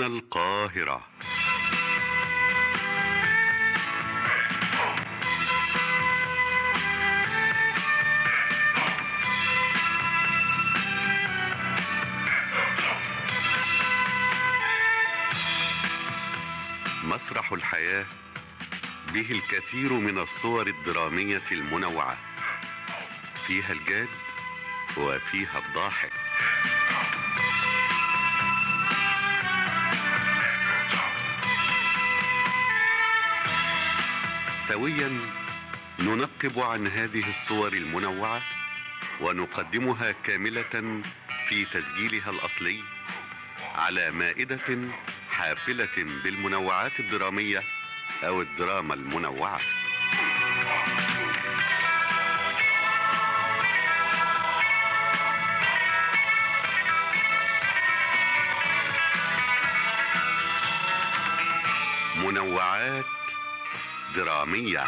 هنا القاهرة مسرح الحياة به الكثير من الصور الدرامية المنوعة فيها الجاد وفيها الضاحك سويا ننقب عن هذه الصور المنوعة ونقدمها كاملة في تسجيلها الأصلي على مائدة حافلة بالمنوعات الدرامية أو الدراما المنوعة منوعات درامية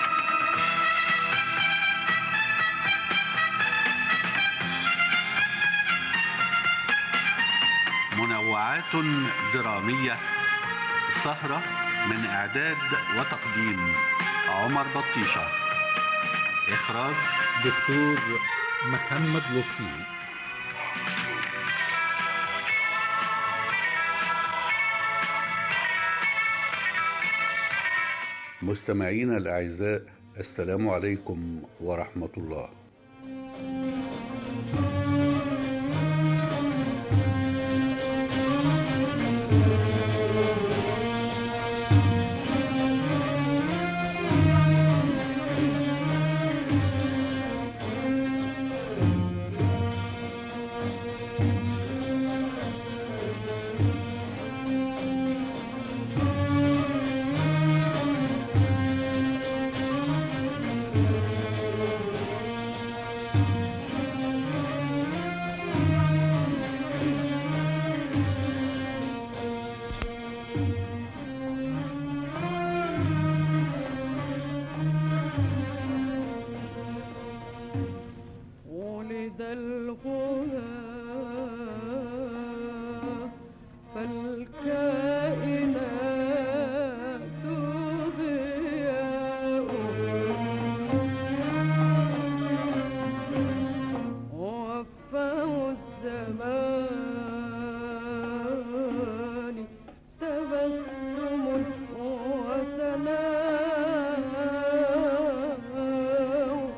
منوعات درامية سهرة من إعداد وتقديم عمر بطيشة إخراج دكتور محمد لطفي مستمعينا الأعزاء السلام عليكم ورحمة الله ولد الغلا فالكائنات ضياء وفاه الزمان تبسم وثناء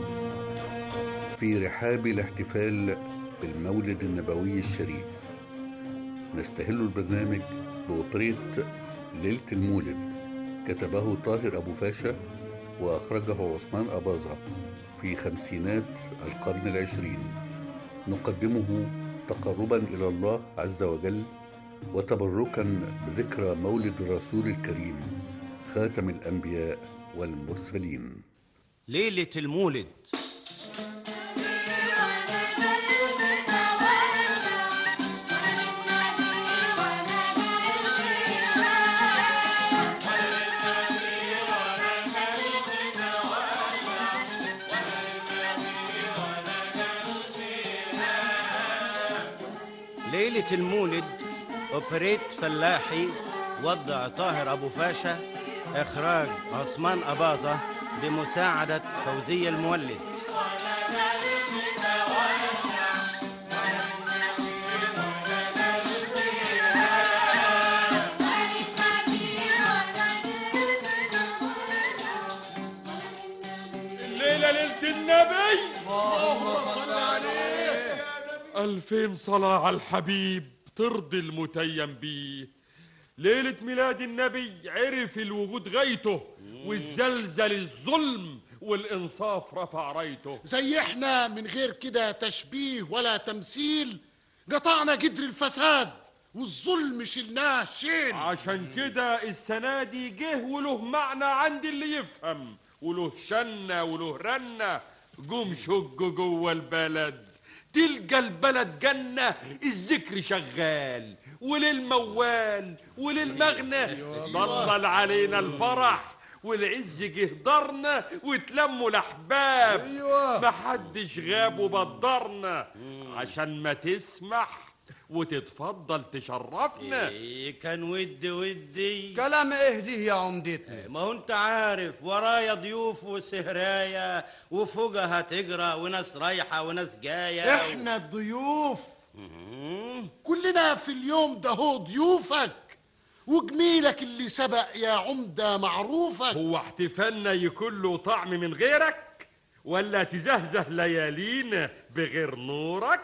في رحاب الاحتفال بالمولد النبوي الشريف نستهل البرنامج بأوبريت ليلة المولد كتبه طاهر أبو فاشا وأخرجه عثمان أباظة في خمسينات القرن العشرين نقدمه تقربا إلى الله عز وجل وتبركا بذكرى مولد الرسول الكريم خاتم الأنبياء والمرسلين ليلة المولد ليلة المولد أوبريت فلاحي وضع طاهر أبو فاشا إخراج عثمان أباظة بمساعدة فوزية المولد الليلة ليلة النبي اللهم صل عليه ألفين صلاة على الحبيب ترضي المتيم بيه ليلة ميلاد النبي عرف الوجود غايته والزلزل الظلم والإنصاف رفع رايته زي احنا من غير كده تشبيه ولا تمثيل قطعنا جدر الفساد والظلم شلناه شيل عشان كده السنة دي جه وله معنى عند اللي يفهم وله شنة وله رنة قوم شق جوه البلد تلقى البلد جنة الذكر شغال وللموال وللمغنى ضلل علينا الفرح والعز جه دارنا وتلموا الاحباب أيوة. محدش غاب وبدرنا عشان ما تسمح وتتفضل تشرفنا إيه كان ودي ودي كلام اهديه يا عمدتنا ما هو انت عارف ورايا ضيوف وسهرايا وفوقها تجرى وناس رايحة وناس جاية احنا الضيوف مم. كلنا في اليوم ده هو ضيوفك وجميلك اللي سبق يا عمدة معروفك هو احتفالنا يكون له طعم من غيرك ولا تزهزه ليالينا بغير نورك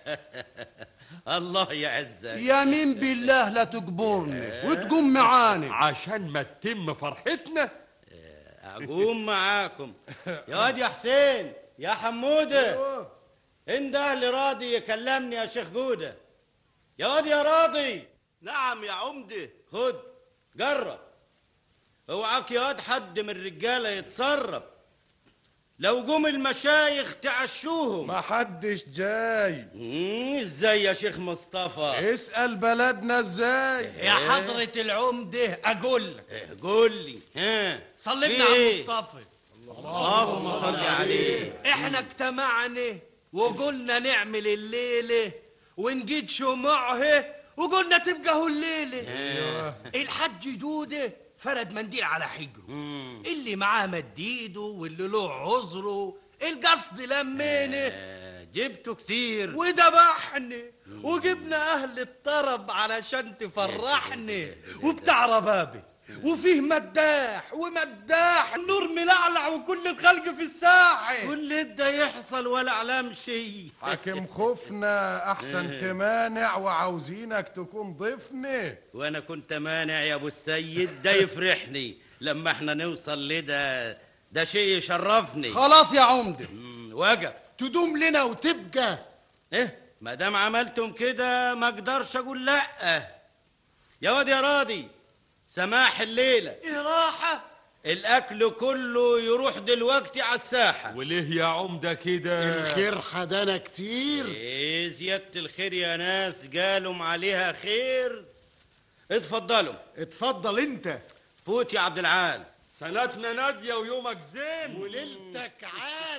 الله يعزك يمين بالله لا تجبرني وتقوم معانا عشان ما تتم فرحتنا اقوم معاكم يا واد يا حسين يا حمودة انت اللي راضي يكلمني يا شيخ جودة يا واد يا راضي نعم يا عمدة خد جرب اوعاك يا واد حد من الرجالة يتصرف لو جم المشايخ تعشوهم ما حدش جاي مم، ازاي يا شيخ مصطفى اسأل بلدنا ازاي يا حضرة العمدة أقول لك إيه، قول لي ها صلينا في على إيه؟ مصطفى اللهم صل عليه احنا اجتمعنا وقلنا نعمل الليلة ونجيد شموعها وقلنا تبقى هو الليلة الحج دودة فرد منديل على حجره اللي معاه مديده واللي له عذره القصد لمينه آه، جبته كتير وذبحنا وجبنا اهل الطرب علشان تفرحنا وبتاع ربابي وفيه مداح ومداح نور ملعلع وكل الخلق في الساحه كل ده يحصل ولا علام شيء حاكم خوفنا احسن تمانع وعاوزينك تكون ضيفنا وانا كنت مانع يا ابو السيد ده يفرحني لما احنا نوصل لده ده شيء يشرفني خلاص يا عمده مم، وجب تدوم لنا وتبقى ايه ما دام عملتم كده ما اقدرش اقول لا يا واد يا راضي سماح الليله ايه راحه الاكل كله يروح دلوقتي على الساحه وليه يا عمدة كده الخير حدانا كتير ايه زياده الخير يا ناس قالوا عليها خير اتفضلوا اتفضل انت فوت يا عبد العال سنتنا نادية ويومك زين وليلتك عال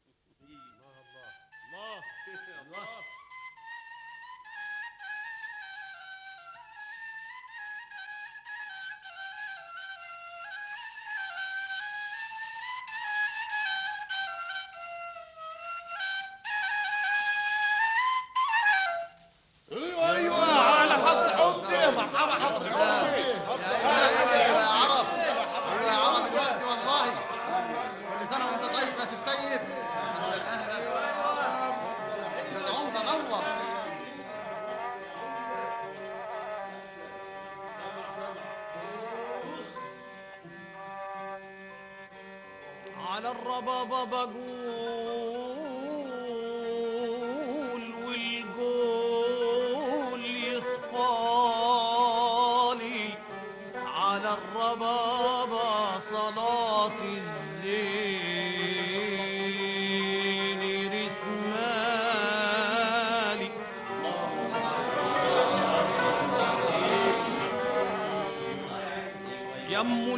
كل سنة وانت طيب يا سي السيد العمدة نور على الربابة بقول والقول يصفالي على الربابة صلاة الزين رسمالي يم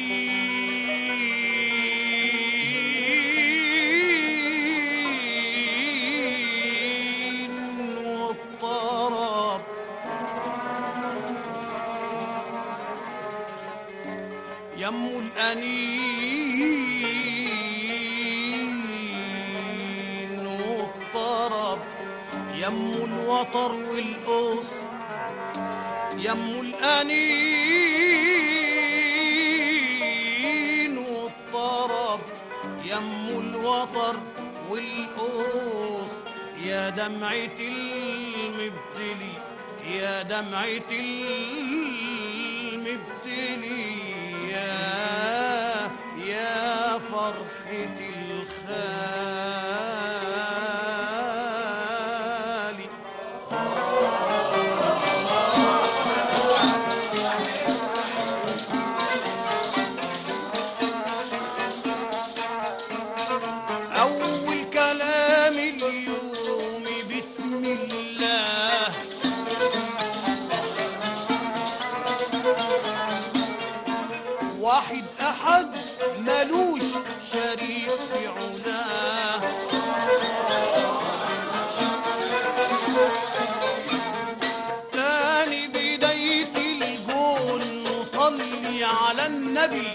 الأنين والطرب يم الأنين والطرب يم الوطر والقص يم الأنين والطرب يم الوطر والقوس يا دمعة المبتلي يا دمعة المبتلي يا يا فرحة الخالي أول كلام اليوم بسم الله واحد أحد ملوش شريك في علاه صلي على النبي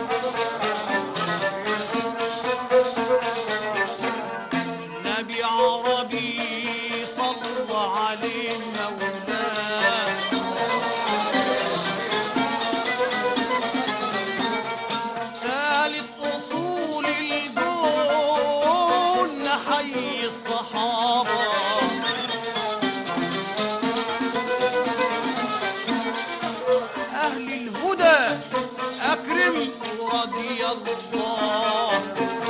نبي عربي صلى عليه مولاه ثالث أصول الكون حي الصحابة أهل الهدى أكرم رضي الله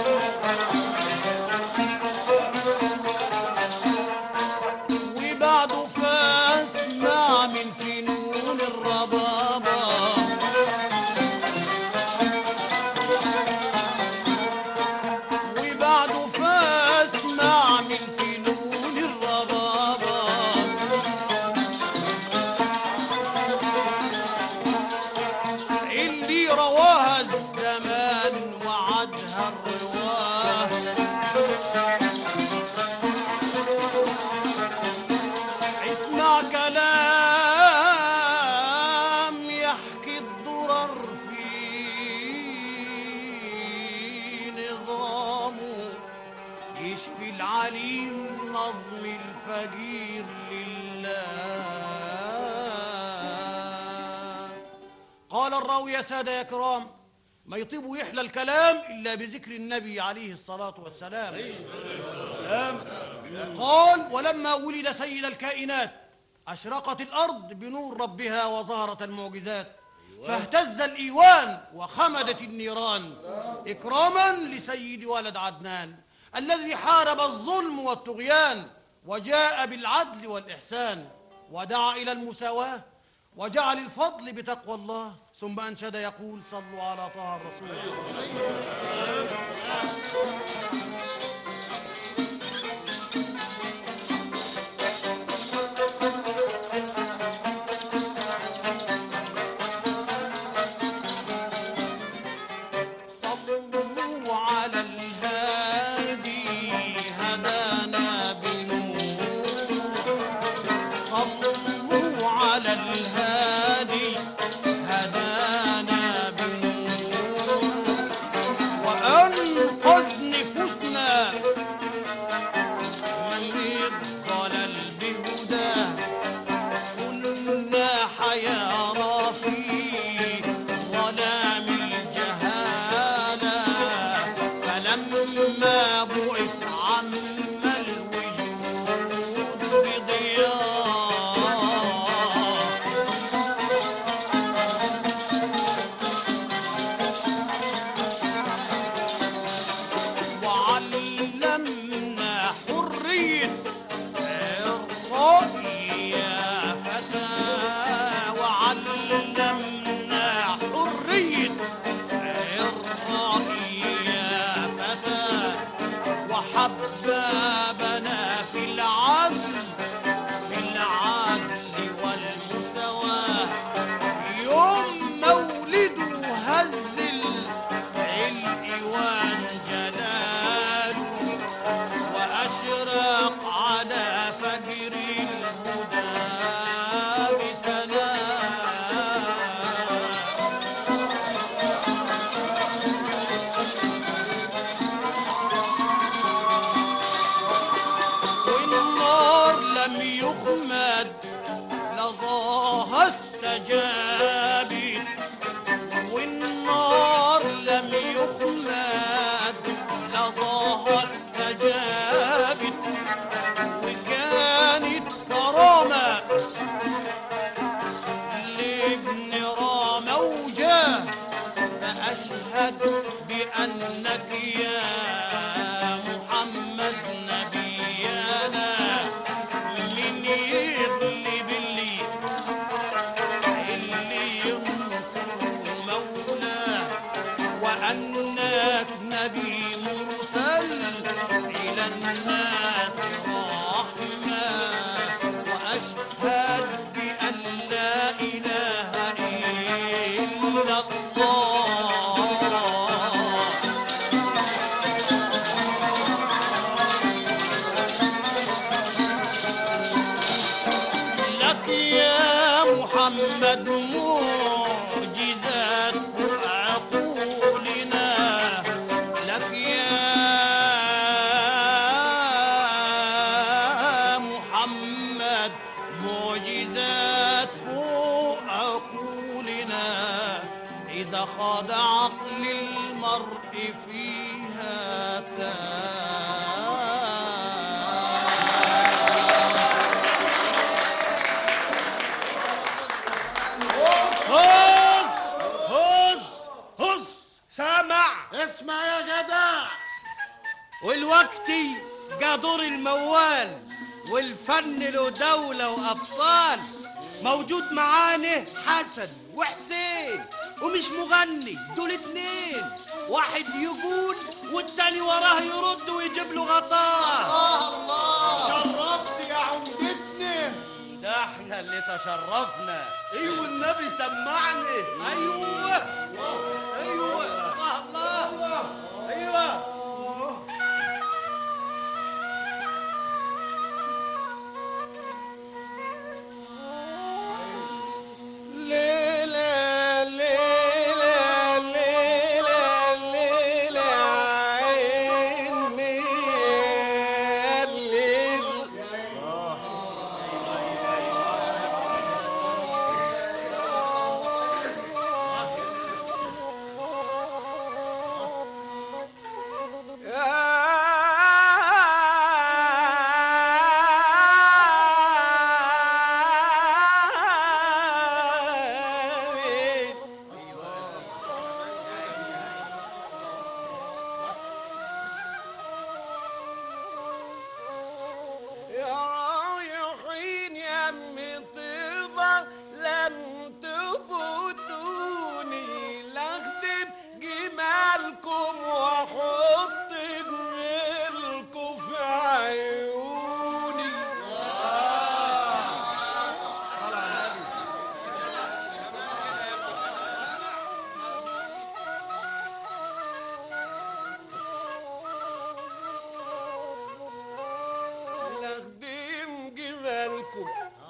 وبعد فاسمع من فنون الربابة وبعد فاسمع من فنون الربابة اللي رواها الزمان وعدها الرواه اسمع كلام يحكي الضرر في نظامه يشفي العليم نظم الفقير لله قال الراوي يا سادة يا كرام ما يطيب يحلى الكلام إلا بذكر النبي عليه الصلاة والسلام قال ولما ولد سيد الكائنات أشرقت الأرض بنور ربها وظهرت المعجزات فاهتز الإيوان وخمدت النيران إكراما لسيد ولد عدنان الذي حارب الظلم والطغيان وجاء بالعدل والإحسان ودعا إلى المساواة وجعل الفضل بتقوى الله ثم أنشد يقول صلوا على طه الرسول صلوا على الهادي هدانا بنور صلوا على الهادي هدانا بنور وأنقذ نفوسنا من الضلال بهداه كنا حيارى في ظلام الجهالة فلما بعث عم الوجود بضياء وعلمنا حرية الرأي يا فتى وعلمنا حرية الرأي يا فتى وحبابنا في العدل في العدل والمساواة يوم مولده هز الإيوان جلاله وأشرق على فجر الهدى بسلام والنار لم يخمد لظاها استجابت والنار لم يخمد لظاها استجابت وكانت كرامة لابن رامة وجاه فأشهد بأنك يا محمد نبينا من يغلب اللي اللي ينصر مولاه وأنك نبي مرسل إلى الناس رحمة وأشهد بأن لا إله إلا الله لك يا محمد معجزات معجزات فوق عقولنا لك يا محمد معجزات فوق عقولنا إذا خاض عقل المرء فيها تاه هص هص هص سامع اسمع يا جدع والوقتي جا دور الموال والفن له دولة وأبطال موجود معانا حسن وحسين ومش مغني دول اتنين واحد يقول والتاني وراه يرد ويجيب له غطاء شرفت يا عمدتنا ده احنا اللي تشرفنا ايوه النبي سمعني ايوه ايوه الله الله ايوه ليلة ليلة ليلة ليلة عيني الليل يا رايحين يا امي طيبة لم تفوتوني لاخدم جمالكم واحط جمالكم في عيوني لاخدم جمالكم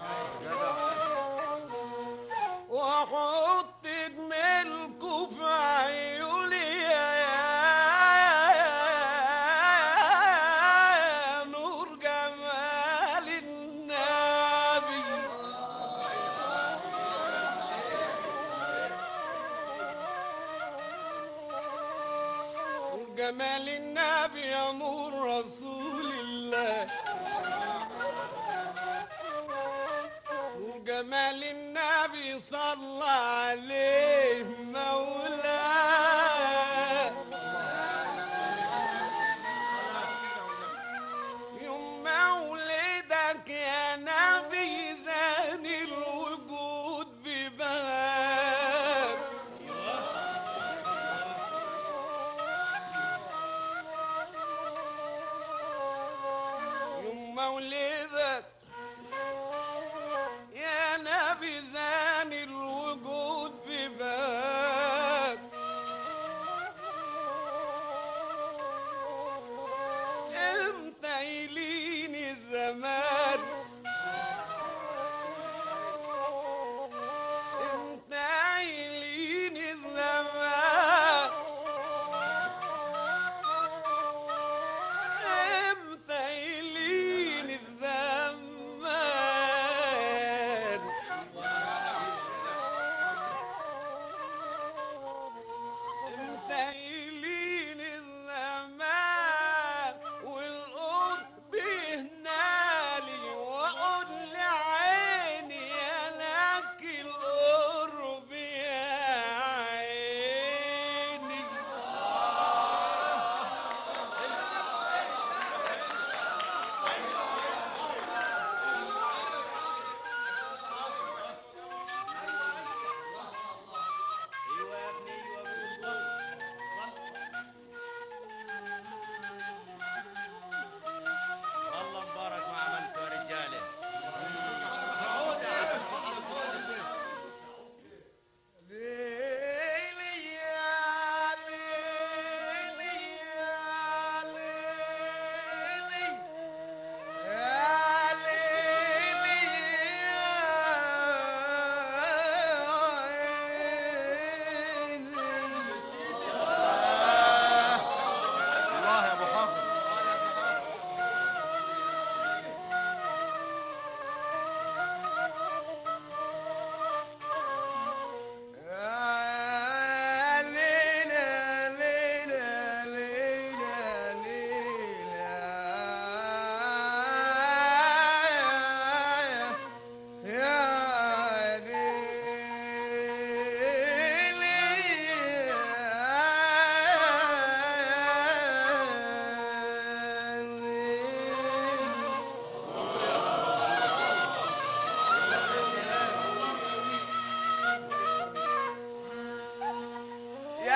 واحط جمالكم في عيوني يا نور جمال النبي نور جمال النبي يا نور رسول الله وجمال النبي صلى عليه مولاه يوم مولدك يا نبي زان الوجود ببهاك يوم مولدك يا نبي زان الوجود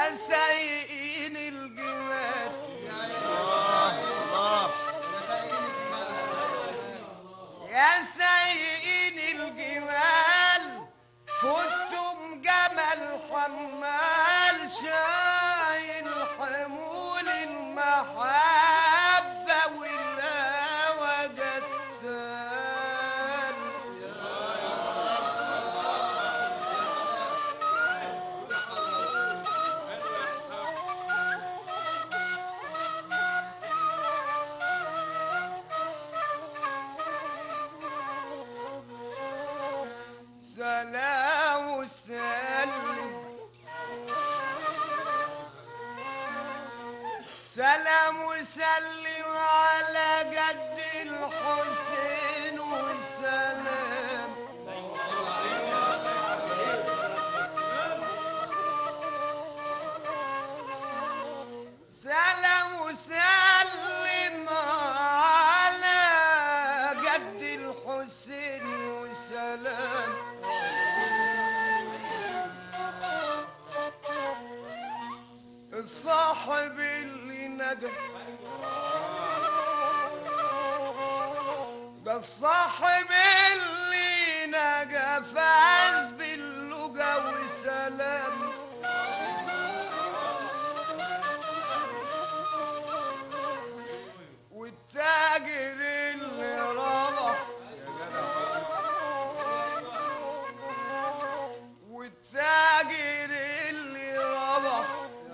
يا سايقين الجمال يا سايقين الجمال فوتم جمل حمال شايل حمول المحبة والهوى جتال سلام وسلم سلام وسلم على جد الحسين والسلام سلام وسلم على جد الحسين وسلام الصاحب اللي نجا ده الصاحب اللي نجا فاز باللجا وسلام والتاجر اللي ربح والتاجر اللي ربح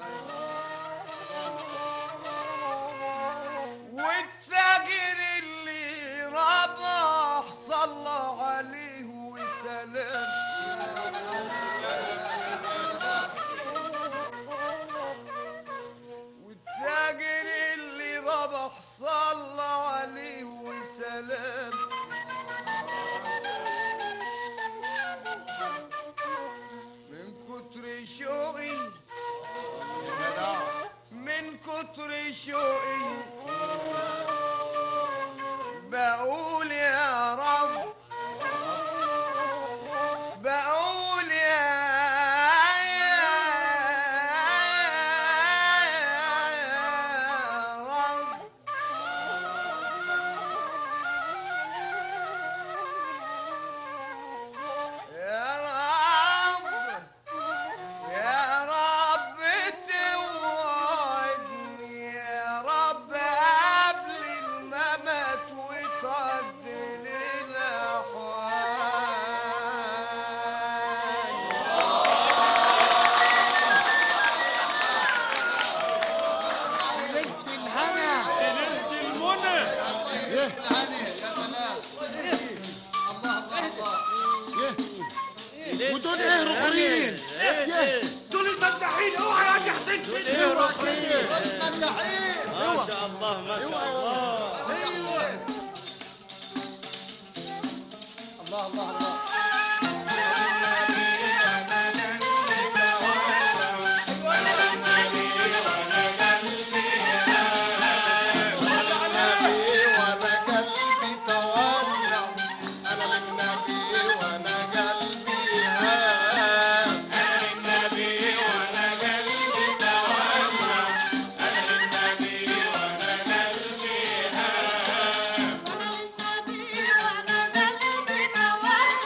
والتاجر اللي ربح صلى عليه وسلم والتاجر اللي ربح صلى عليه وسلم من كتر شوقي من كتر شوقي بقول يا رب بقول يا رب يا رب يا رب توعدني يا رب قبل الممات وتعدل الأحوال ليلة الهنا ليلة المنى ايه إيه؟ ودول ايه رقرين دول المداحين اوعى يا حاج حسين ايه رقيق مداحين ما شاء الله ما شاء الله الله الله الله وانا قلبي تولع انا للنبي وانا قلبي هام أنا للنبي وأنا قلبي تولع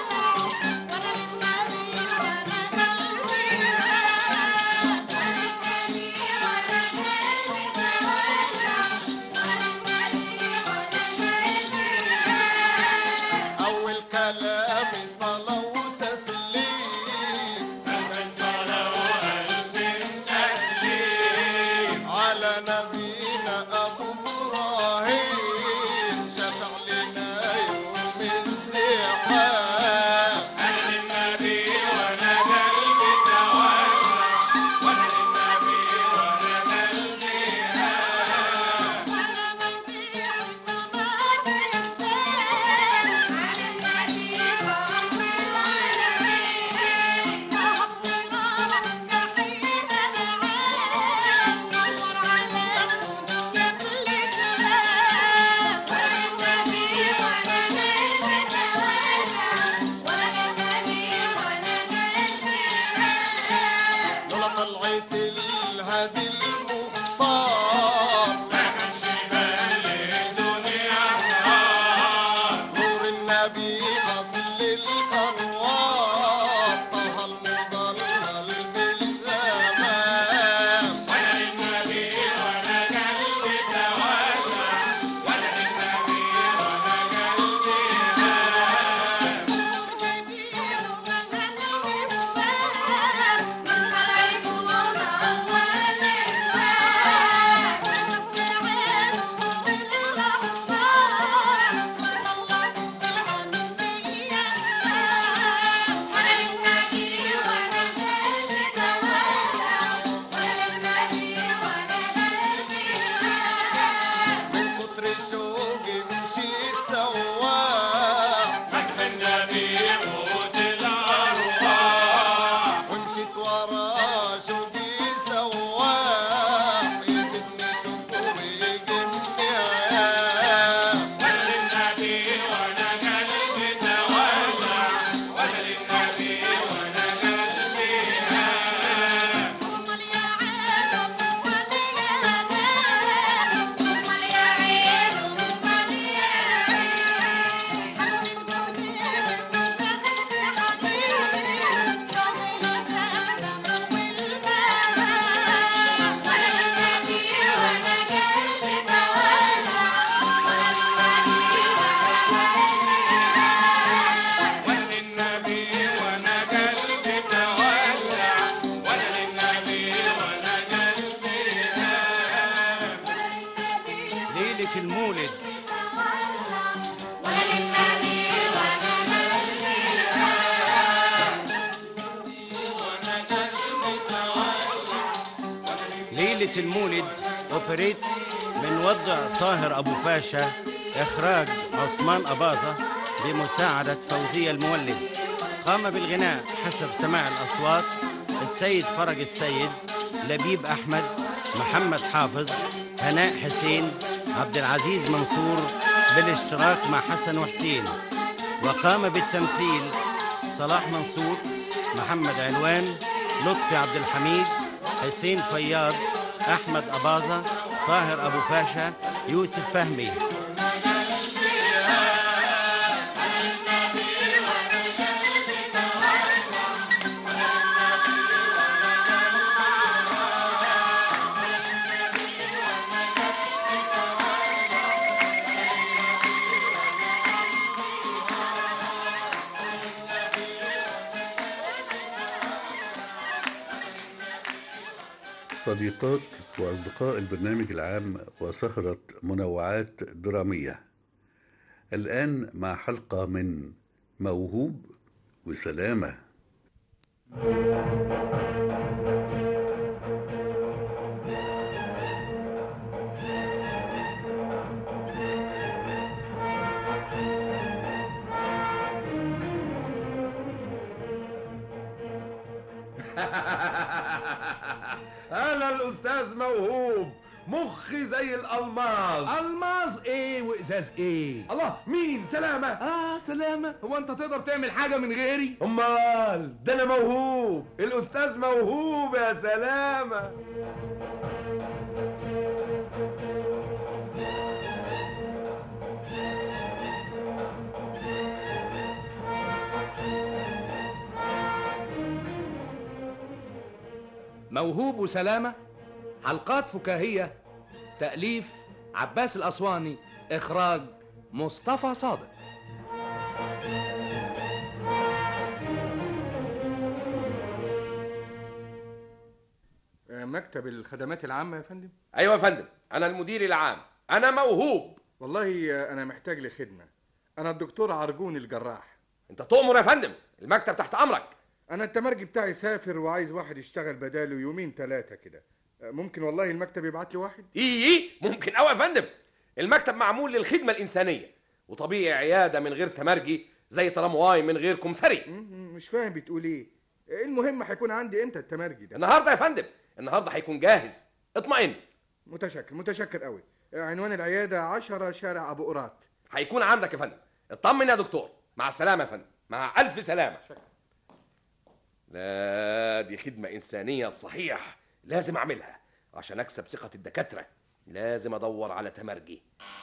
ليلة المولد أوبريت من وضع طاهر أبو فاشا إخراج عثمان أباظة بمساعدة فوزية المولد قام بالغناء حسب سماع الأصوات السيد فرج السيد لبيب أحمد محمد حافظ هناء حسين عبد العزيز منصور بالاشتراك مع حسن وحسين وقام بالتمثيل صلاح منصور محمد علوان لطفي عبد الحميد حسين فياض احمد اباظه طاهر ابو فاشا يوسف فهمي صديقات وأصدقاء البرنامج العام وسهرة منوعات درامية الآن مع حلقة من موهوب وسلامة انا الاستاذ موهوب مخي زي الالماظ الماظ ايه وازاز ايه الله مين سلامة اه سلامة هو انت تقدر تعمل حاجة من غيري امال ده انا موهوب الاستاذ موهوب يا سلامة موهوب وسلامة حلقات فكاهية تأليف عباس الأسواني إخراج مصطفى صادق مكتب الخدمات العامة يا فندم ايوه يا فندم انا المدير العام انا موهوب والله أنا محتاج لخدمة أنا الدكتور عرجون الجراح انت تؤمر يا فندم المكتب تحت امرك أنا التمرجي بتاعي سافر وعايز واحد يشتغل بداله يومين ثلاثة كده ممكن والله المكتب يبعت لي واحد ايه ممكن قوي يا فندم المكتب معمول للخدمه الانسانيه وطبيعي عياده من غير تمرجي زي ترامواي من غير كمسري مش فاهم بتقول ايه المهم هيكون عندي امتى التمرجي ده النهارده يا فندم النهارده هيكون جاهز اطمئن متشكر متشكر قوي عنوان العيادة عشرة شارع أبو قراط هيكون عندك يا فندم اطمن يا دكتور مع السلامه يا فندم مع الف سلامه لا دي خدمه انسانيه بصحيح لازم اعملها عشان اكسب ثقه الدكاتره لازم ادور على تمرجي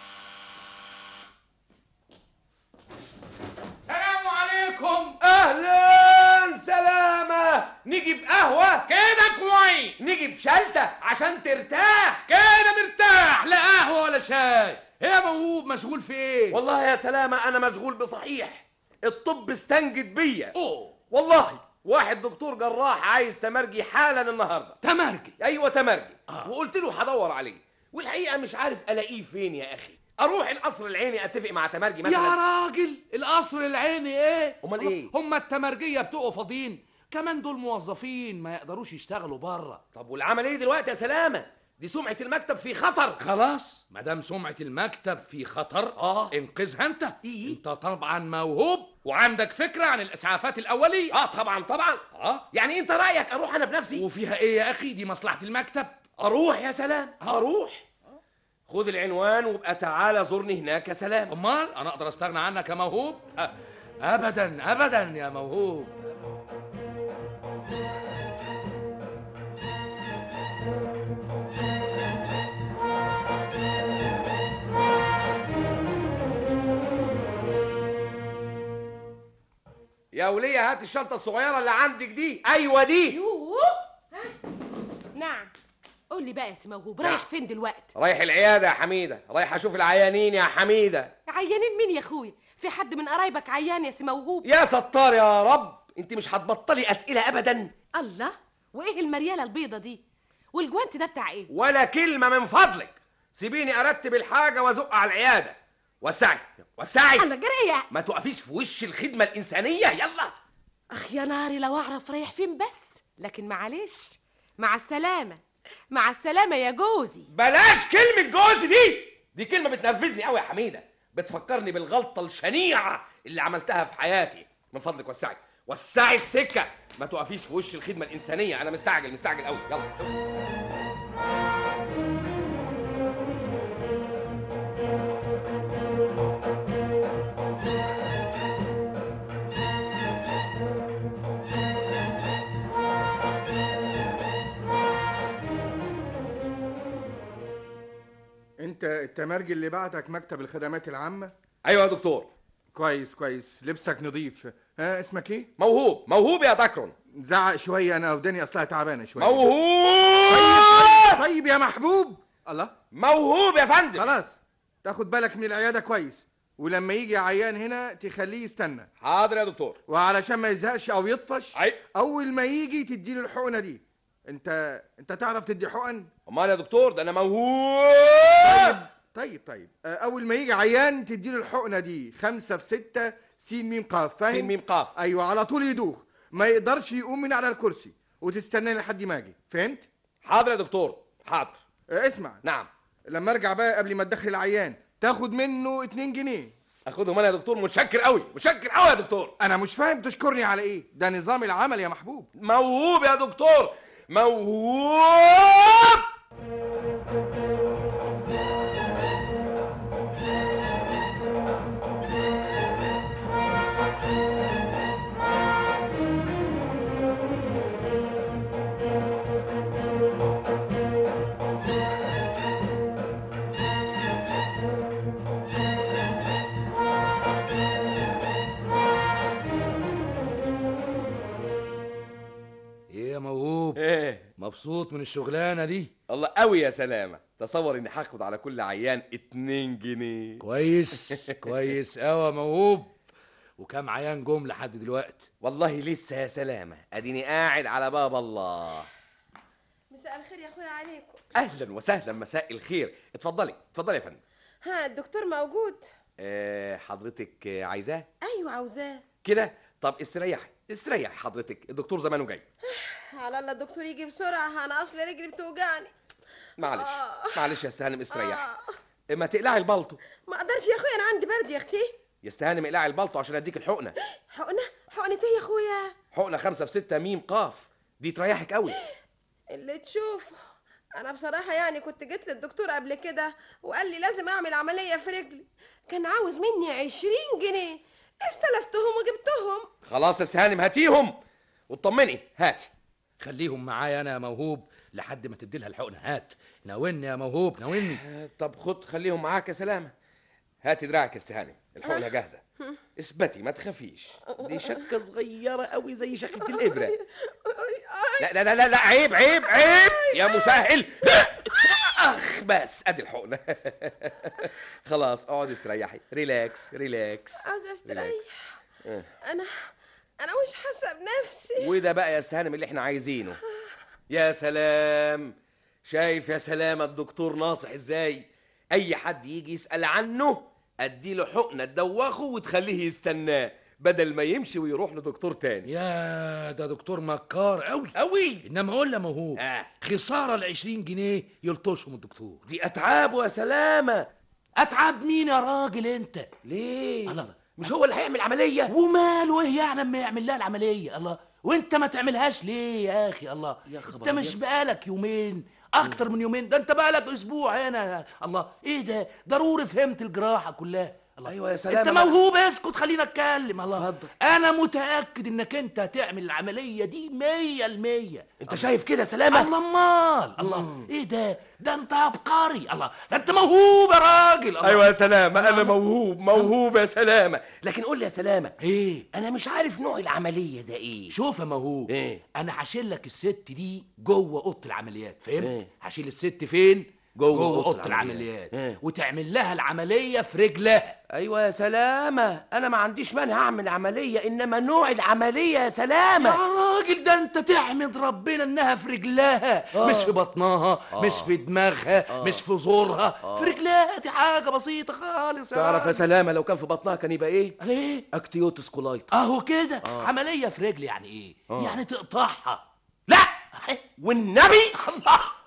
سلام عليكم اهلا سلامه نجيب قهوه كده كويس نجيب شلته عشان ترتاح كده مرتاح لا قهوة ولا شاي يا موهوب مشغول في ايه والله يا سلامه انا مشغول بصحيح الطب استنجد بيا اوه والله واحد دكتور جراح عايز تمرجي حالا النهارده تمرجي ايوه تمرجي آه. وقلت له هدور عليه والحقيقه مش عارف الاقيه فين يا اخي اروح القصر العيني اتفق مع تمرجي مثلا يا راجل القصر العيني ايه أمال إيه؟ هم التمرجية بتوعوا فاضيين كمان دول موظفين ما يقدروش يشتغلوا بره طب والعمل ايه دلوقتي يا سلامه دي سمعه المكتب في خطر خلاص ما دام سمعة المكتب في خطر آه. انقذها انت إيه؟ انت طبعا موهوب وعندك فكرة عن الاسعافات الاولية اه طبعا طبعا اه يعني انت رايك اروح انا بنفسي وفيها ايه يا اخي دي مصلحة المكتب اروح يا سلام اروح خد العنوان وابقى تعالى زورني هناك يا سلام امال انا اقدر استغنى عنك يا موهوب أ- ابدا ابدا يا موهوب يا وليه هات الشنطه الصغيره اللي عندك دي ايوه دي يوه ها؟ نعم قول لي بقى يا سي موهوب رايح فين دلوقتي رايح العياده يا حميده رايح اشوف العيانين يا حميده عيانين مين يا اخويا في حد من قرايبك عيان يا سي موهوب يا ستار يا رب انت مش هتبطلي اسئله ابدا الله وايه المرياله البيضه دي والجوانت ده بتاع ايه ولا كلمه من فضلك سيبيني ارتب الحاجه وازق على العياده وسعي وسعي الله جريه ما توقفيش في وش الخدمه الانسانيه يلا اخ يا ناري لو اعرف رايح فين بس لكن معلش مع السلامه مع السلامه يا جوزي بلاش كلمة جوزي دي دي كلمة بتنرفزني قوي يا حميدة بتفكرني بالغلطة الشنيعة اللي عملتها في حياتي من فضلك وسعي وسعي السكة ما تقفيش في وش الخدمة الإنسانية أنا مستعجل مستعجل قوي يلا انت التمرجي اللي بعتك مكتب الخدمات العامه ايوه يا دكتور كويس كويس لبسك نظيف ها اسمك ايه موهوب موهوب يا دكرون زعق شويه انا وداني اصلها تعبانه شويه موهوب طيب, طيب, طيب يا محبوب الله موهوب يا فندم خلاص تاخد بالك من العياده كويس ولما يجي عيان هنا تخليه يستنى حاضر يا دكتور وعلشان ما يزهقش او يطفش أي. اول ما يجي تديله الحقنه دي انت انت تعرف تدي حقن امال يا دكتور ده انا موهوب طيب طيب آه، اول ما يجي عيان تديله الحقنه دي خمسة في ستة سين ميم قاف فاهم سين ميم قاف ايوه على طول يدوخ ما يقدرش يقوم من على الكرسي وتستناني لحد ما اجي فهمت حاضر يا دكتور حاضر آه، اسمع نعم لما ارجع بقى قبل ما تدخل العيان تاخد منه 2 جنيه اخدهم انا يا دكتور متشكر قوي متشكر قوي يا دكتور انا مش فاهم تشكرني على ايه ده نظام العمل يا محبوب موهوب يا دكتور موهوب ايه يا موهوب ايه مبسوط من الشغلانه دي الله قوي يا سلامه تصور اني هاخد على كل عيان 2 جنيه كويس كويس قوي يا موهوب وكم عيان جم لحد دلوقتي والله لسه يا سلامه اديني قاعد على باب الله مساء الخير يا اخويا عليكم اهلا وسهلا مساء الخير اتفضلي اتفضلي يا فندم ها الدكتور موجود أه حضرتك آه، عايزاه ايوه عاوزاه كده طب استريحي استريحي حضرتك الدكتور زمانه جاي على الله الدكتور يجي بسرعه انا اصل رجلي بتوجعني معلش آه. معلش يا استهانم استريحي آه. ما تقلعي البلطو ما اقدرش يا اخويا انا عندي برد يا اختي يا استهانم اقلعي البلطو عشان اديك الحقنه حقنه حقنه ايه يا اخويا حقنه خمسة في ستة ميم قاف دي تريحك قوي اللي تشوفه انا بصراحه يعني كنت جيت للدكتور قبل كده وقال لي لازم اعمل عمليه في رجلي كان عاوز مني عشرين جنيه استلفتهم وجبتهم خلاص يا استهانم هاتيهم واطمني هاتي خليهم معايا انا يا موهوب لحد ما تدي لها الحقنه هات ناولني يا موهوب ناولني طب خد خليهم معاك يا سلامه هاتي دراعك يا استهانم الحقنه جاهزه اثبتي ما تخافيش دي شكه صغيره قوي زي شكه الابره لا لا لا لا, لا عيب عيب عيب يا مسهل اخ بس ادي الحقنه خلاص اقعدي استريحي ريلاكس ريلاكس عاوزه استريح ريلاكس. آه. انا انا مش حاسه بنفسي وده بقى يا استهانم اللي احنا عايزينه يا سلام شايف يا سلام الدكتور ناصح ازاي اي حد يجي يسال عنه اديله حقنه تدوخه وتخليه يستناه بدل ما يمشي ويروح لدكتور تاني يا ده دكتور مكار قوي قوي انما اقول له موهوب آه. خساره ال 20 جنيه يلطشهم الدكتور دي اتعابه يا سلامه اتعب مين يا راجل انت ليه الله مش هو اللي هيعمل عمليه وماله ايه يعني اما يعمل لها العمليه الله وانت ما تعملهاش ليه يا اخي الله يا خبر انت مش أبيض. بقالك يومين اكتر من يومين ده انت بقالك اسبوع هنا الله ايه ده ضروري فهمت الجراحه كلها الله ايوه يا سلام انت أنا- موهوب اسكت خلينا اتكلم الله اتفضل. انا متاكد انك انت هتعمل العمليه دي مية المية انت شايف كده يا سلامه الله امال الله ايه ده ده انت عبقري الله ده انت موهوب يا راجل الله. ايوه يا سلامه انا موهوب موهوب يا سلامه لكن قول لي يا سلامه ايه انا مش عارف نوع العمليه ده ايه شوف يا موهوب ايه انا هشيل لك الست دي جوه اوضه العمليات فهمت إيه؟ هشيل الست فين جوه جوه أوضة اوضه العمليات. العمليات إيه؟ وتعمل لها العمليه في رجلها ايوه يا سلامه انا ما عنديش مانع اعمل عمليه انما نوع العمليه يا سلامه يا راجل ده انت تحمد ربنا انها في رجلها آه. مش في بطنها آه. مش في دماغها آه. مش في زورها آه. في رجلها دي حاجه بسيطه خالص تعرف يا راجل. سلامه لو كان في بطنها كان يبقى ايه ليه اكتيوتس كولايتس اهو كده آه. عمليه في رجل يعني ايه آه. يعني تقطعها لا والنبي الله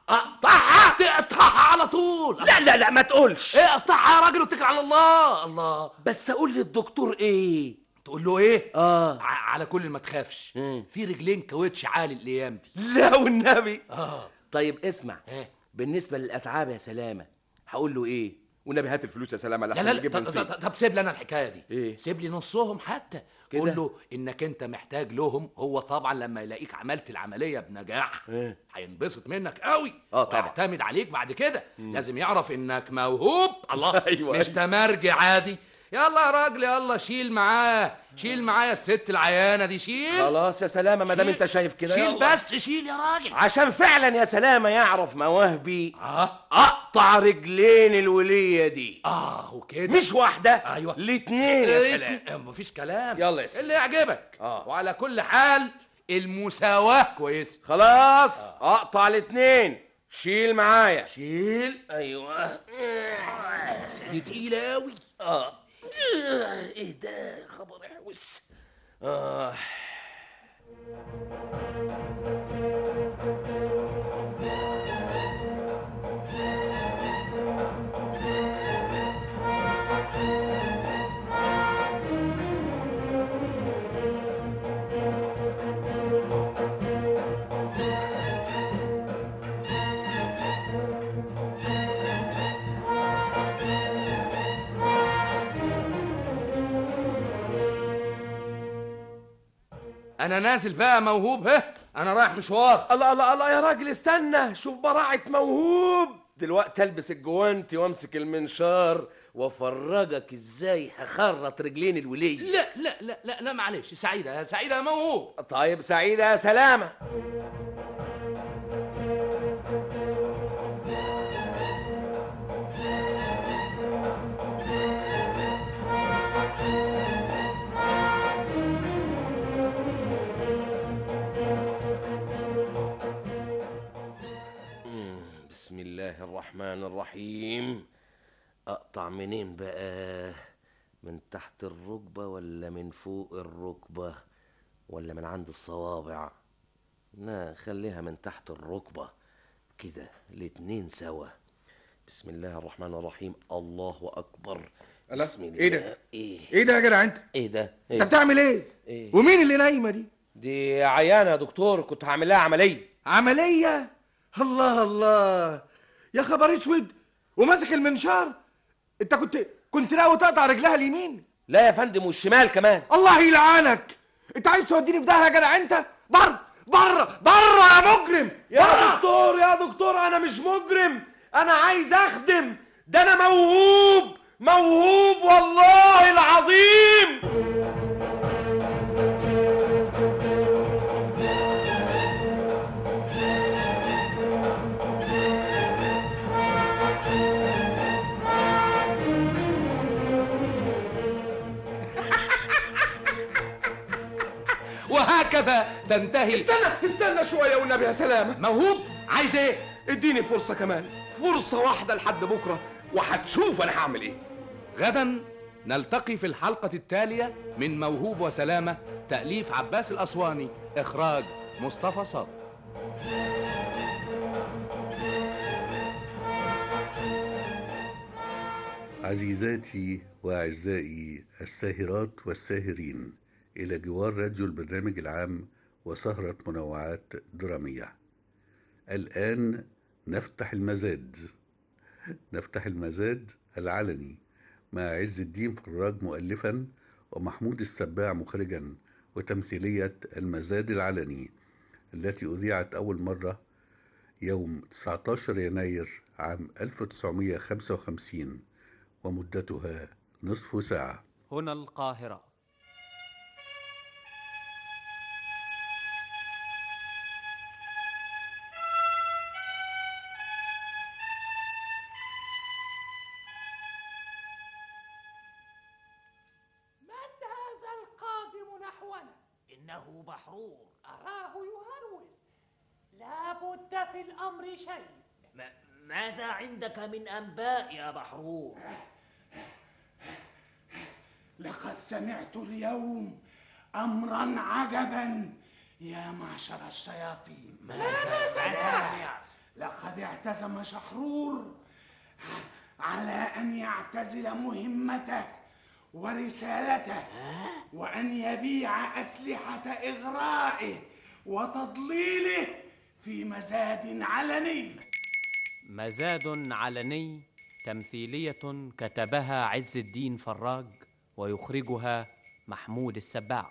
اقطعها تقطعها على طول لا لا لا ما تقولش اقطعها يا راجل واتكل على الله الله بس اقول للدكتور ايه تقول له ايه اه ع- على كل ما تخافش في رجلين كاوتش عالي الايام دي لا والنبي اه طيب اسمع بالنسبه للاتعاب يا سلامه هقول له ايه والنبي هات الفلوس يا سلامه لا لحسن لا لا نجيب طب, نسيب طب, طب سيب لي انا الحكايه دي ايه سيب لي نصهم حتى كده؟ قول له انك انت محتاج لهم هو طبعا لما يلاقيك عملت العمليه بنجاح إيه؟ هينبسط منك قوي اه طبعا ويعتمد عليك بعد كده لازم يعرف انك موهوب الله أيوة، مش أيوة. تمرجي عادي يلا يا راجل يلا شيل معاه شيل معايا الست العيانه دي شيل خلاص يا سلامه ما دام شيل- انت شايف كده شيل يلا. بس شيل يا راجل عشان فعلا يا سلامه يعرف مواهبي اه اقطع رجلين الوليه دي اه وكده مش واحده ايوه الاتنين يا سلام إيه، مفيش كلام يلا يا سلام. اللي يعجبك آه. وعلى كل حال المساواه كويسه خلاص اقطع الاتنين شيل معايا شيل ايوه دي تقيله قوي اه ايه ده خبر احوس اه انا نازل بقى موهوب ها انا رايح مشوار الله الله الله يا راجل استنى شوف براعة موهوب دلوقتي البس الجوانتي وامسك المنشار وافرجك ازاي هخرط رجلين الوليه لا لا لا لا لا معلش سعيده يا سعيده يا موهوب طيب سعيدة يا سلامة مم، بسم الله الرحمن الرحيم اقطع منين بقى من تحت الركبة ولا من فوق الركبة ولا من عند الصوابع لا خليها من تحت الركبة كده الاتنين سوا بسم الله الرحمن الرحيم الله اكبر الله، بسم الله إيه ده؟ ايه ايه ده يا جدع انت ايه ده انت بتعمل ايه إيه؟ ومين اللي نايمه دي دي عيانة يا دكتور كنت هعمل لها عملية عمليه الله الله يا خبر اسود وماسك المنشار انت كنت كنت ناوي تقطع رجلها اليمين لا يا فندم والشمال كمان الله يلعنك انت عايز توديني في داهيه يا جدع انت بره بره بره يا مجرم يا بره. دكتور يا دكتور انا مش مجرم انا عايز اخدم ده انا موهوب موهوب والله العظيم وهكذا تنتهي استنى استنى شويه والنبي يا سلامه موهوب عايز ايه اديني فرصه كمان فرصه واحده لحد بكره وهتشوف انا هعمل ايه غدا نلتقي في الحلقة التالية من موهوب وسلامة تأليف عباس الأسواني إخراج مصطفى صابر عزيزاتي وأعزائي الساهرات والساهرين إلى جوار راديو البرنامج العام وسهرة منوعات درامية الآن نفتح المزاد نفتح المزاد العلني مع عز الدين فراج مؤلفا ومحمود السباع مخرجا وتمثيلية المزاد العلني التي أذيعت أول مرة يوم 19 يناير عام 1955 ومدتها نصف ساعة هنا القاهرة من هذا القادم نحونا إنه بحرور أراه يهرول لا بد في الأمر شيء ماذا عندك من أنباء يا بحرور؟ لقد سمعت اليوم أمرا عجبا يا معشر الشياطين ماذا سمعت؟ لقد اعتزم شحرور على أن يعتزل مهمته ورسالته وأن يبيع أسلحة إغرائه وتضليله في مزاد علني مزاد علني تمثيلية كتبها عز الدين فراج ويخرجها محمود السباع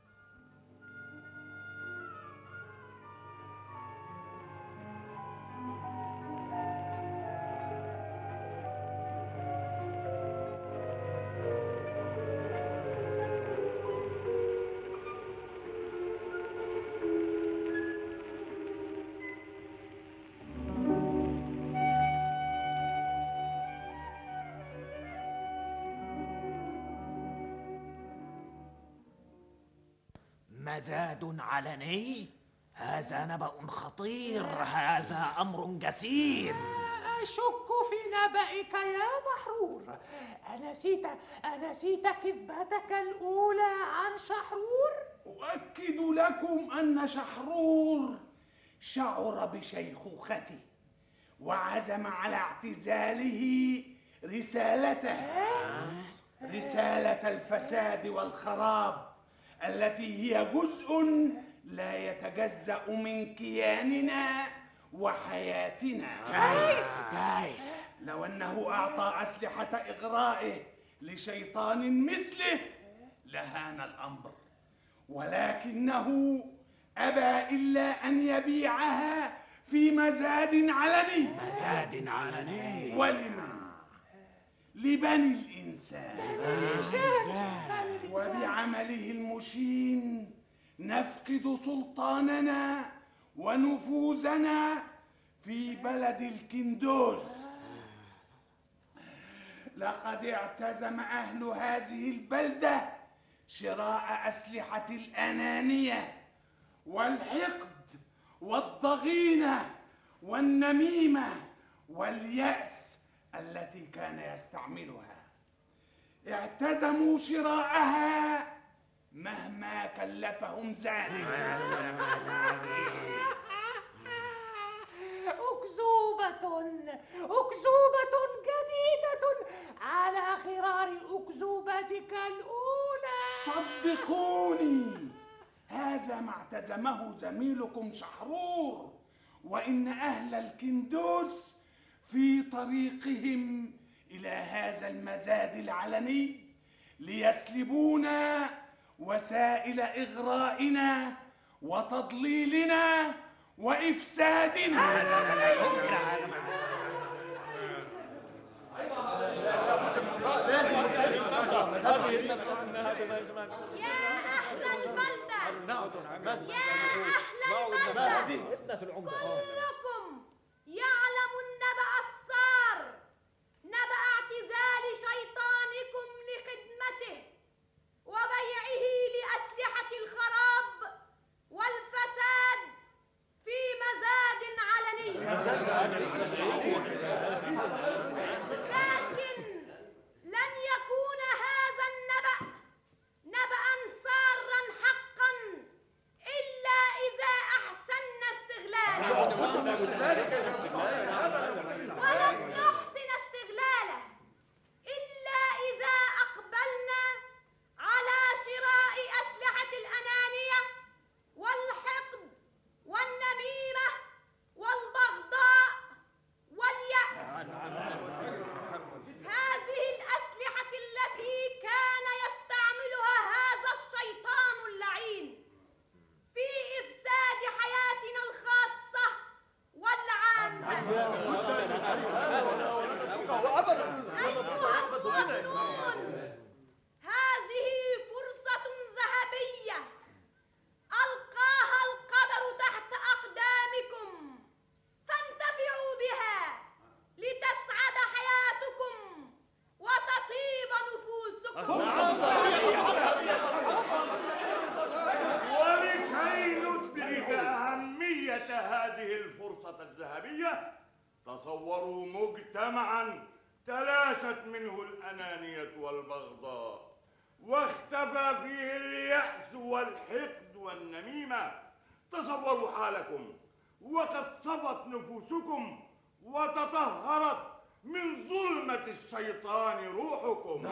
مزاد علني هذا نبأ خطير هذا أمر جسيم أشك في نبأك يا محرور أنسيت أنسيت كذبتك الأولى عن شحرور أؤكد لكم أن شحرور شعر بشيخوخته وعزم على اعتزاله رسالته رسالة الفساد والخراب التي هي جزء لا يتجزأ من كياننا وحياتنا كيف؟ كيف؟ لو أنه أعطى أسلحة إغرائه لشيطان مثله لهان الأمر ولكنه أبى إلا أن يبيعها في مزاد علني مزاد علني ولمن؟ لبني الإنسان وبعمله المشين نفقد سلطاننا ونفوذنا في بلد الكندوس لقد اعتزم أهل هذه البلدة شراء أسلحة الأنانية والحقد والضغينة والنميمة واليأس التي كان يستعملها اعتزموا شراءها مهما كلفهم ذلك أكذوبة أكذوبة جديدة على غرار أكذوبتك الأولى صدقوني هذا ما اعتزمه زميلكم شحرور وإن أهل الكندوس في طريقهم إلى هذا المزاد العلني ليسلبونا وسائل إغرائنا وتضليلنا وإفسادنا يا أهل البلدة يا أهل البلدة كلكم يعلم النبأ السار نبأ اعتزال شيطانكم لخدمته وبيعه لأسلحة الخراب والفساد في مزاد علني لكن لن يكون هذا النبأ نبأ سارا حقا إلا إذا أحسنا استغلاله ولن نحسن استغلاله إلا إذا أقبلنا على شراء أسلحة الأنانية والحقد والنميمة والبغضاء واليأس هذه الأسلحة التي كان يستعملها هذا الشيطان اللعين في إفساد حياتنا الخاصة والعامة أيها المواطنون هذه فرصة ذهبية ألقاها القدر تحت أقدامكم فانتفعوا بها لتسعد حياتكم وتطيب نفوسكم ولكي ندرك أهمية هذه الفرصة الذهبية تصوروا مجتمعا تلاشت منه الأنانية والبغضاء واختفى فيه اليأس والحقد والنميمة تصوروا حالكم وقد صبت نفوسكم وتطهرت من ظلمة الشيطان روحكم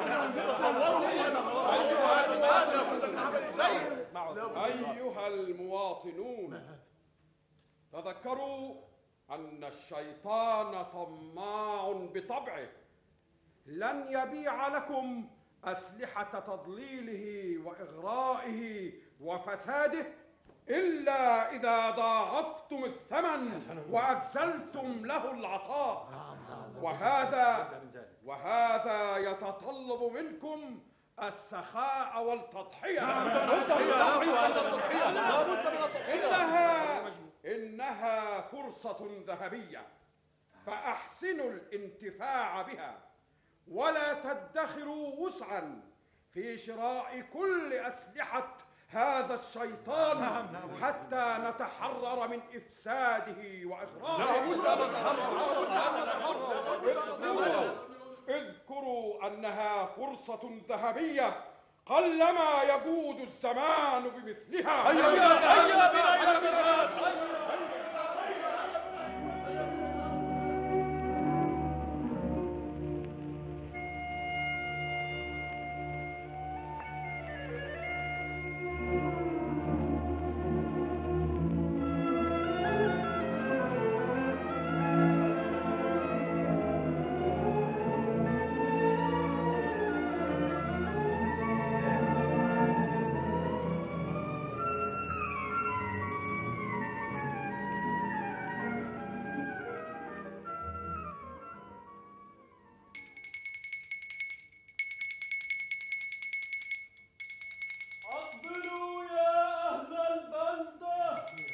أيها المواطنون تذكروا أن الشيطان طماع بطبعه لن يبيع لكم أسلحة تضليله وإغرائه وفساده إلا إذا ضاعفتم الثمن وأجزلتم له العطاء وهذا وهذا يتطلب منكم السخاء والتضحية إنها إنها فرصة ذهبية فأحسنوا الانتفاع بها ولا تدخروا وسعا في شراء كل أسلحة هذا الشيطان حتى نتحرر من إفساده وإغراءه لابد أن نتحرر، لابد أن نتحرر. اذكروا اذكروا أنها فرصة ذهبية قلما يجود الزمان بمثلها هيا بنا، هيا بنا، هيا بنا. أقبلوا يا أهل البلدة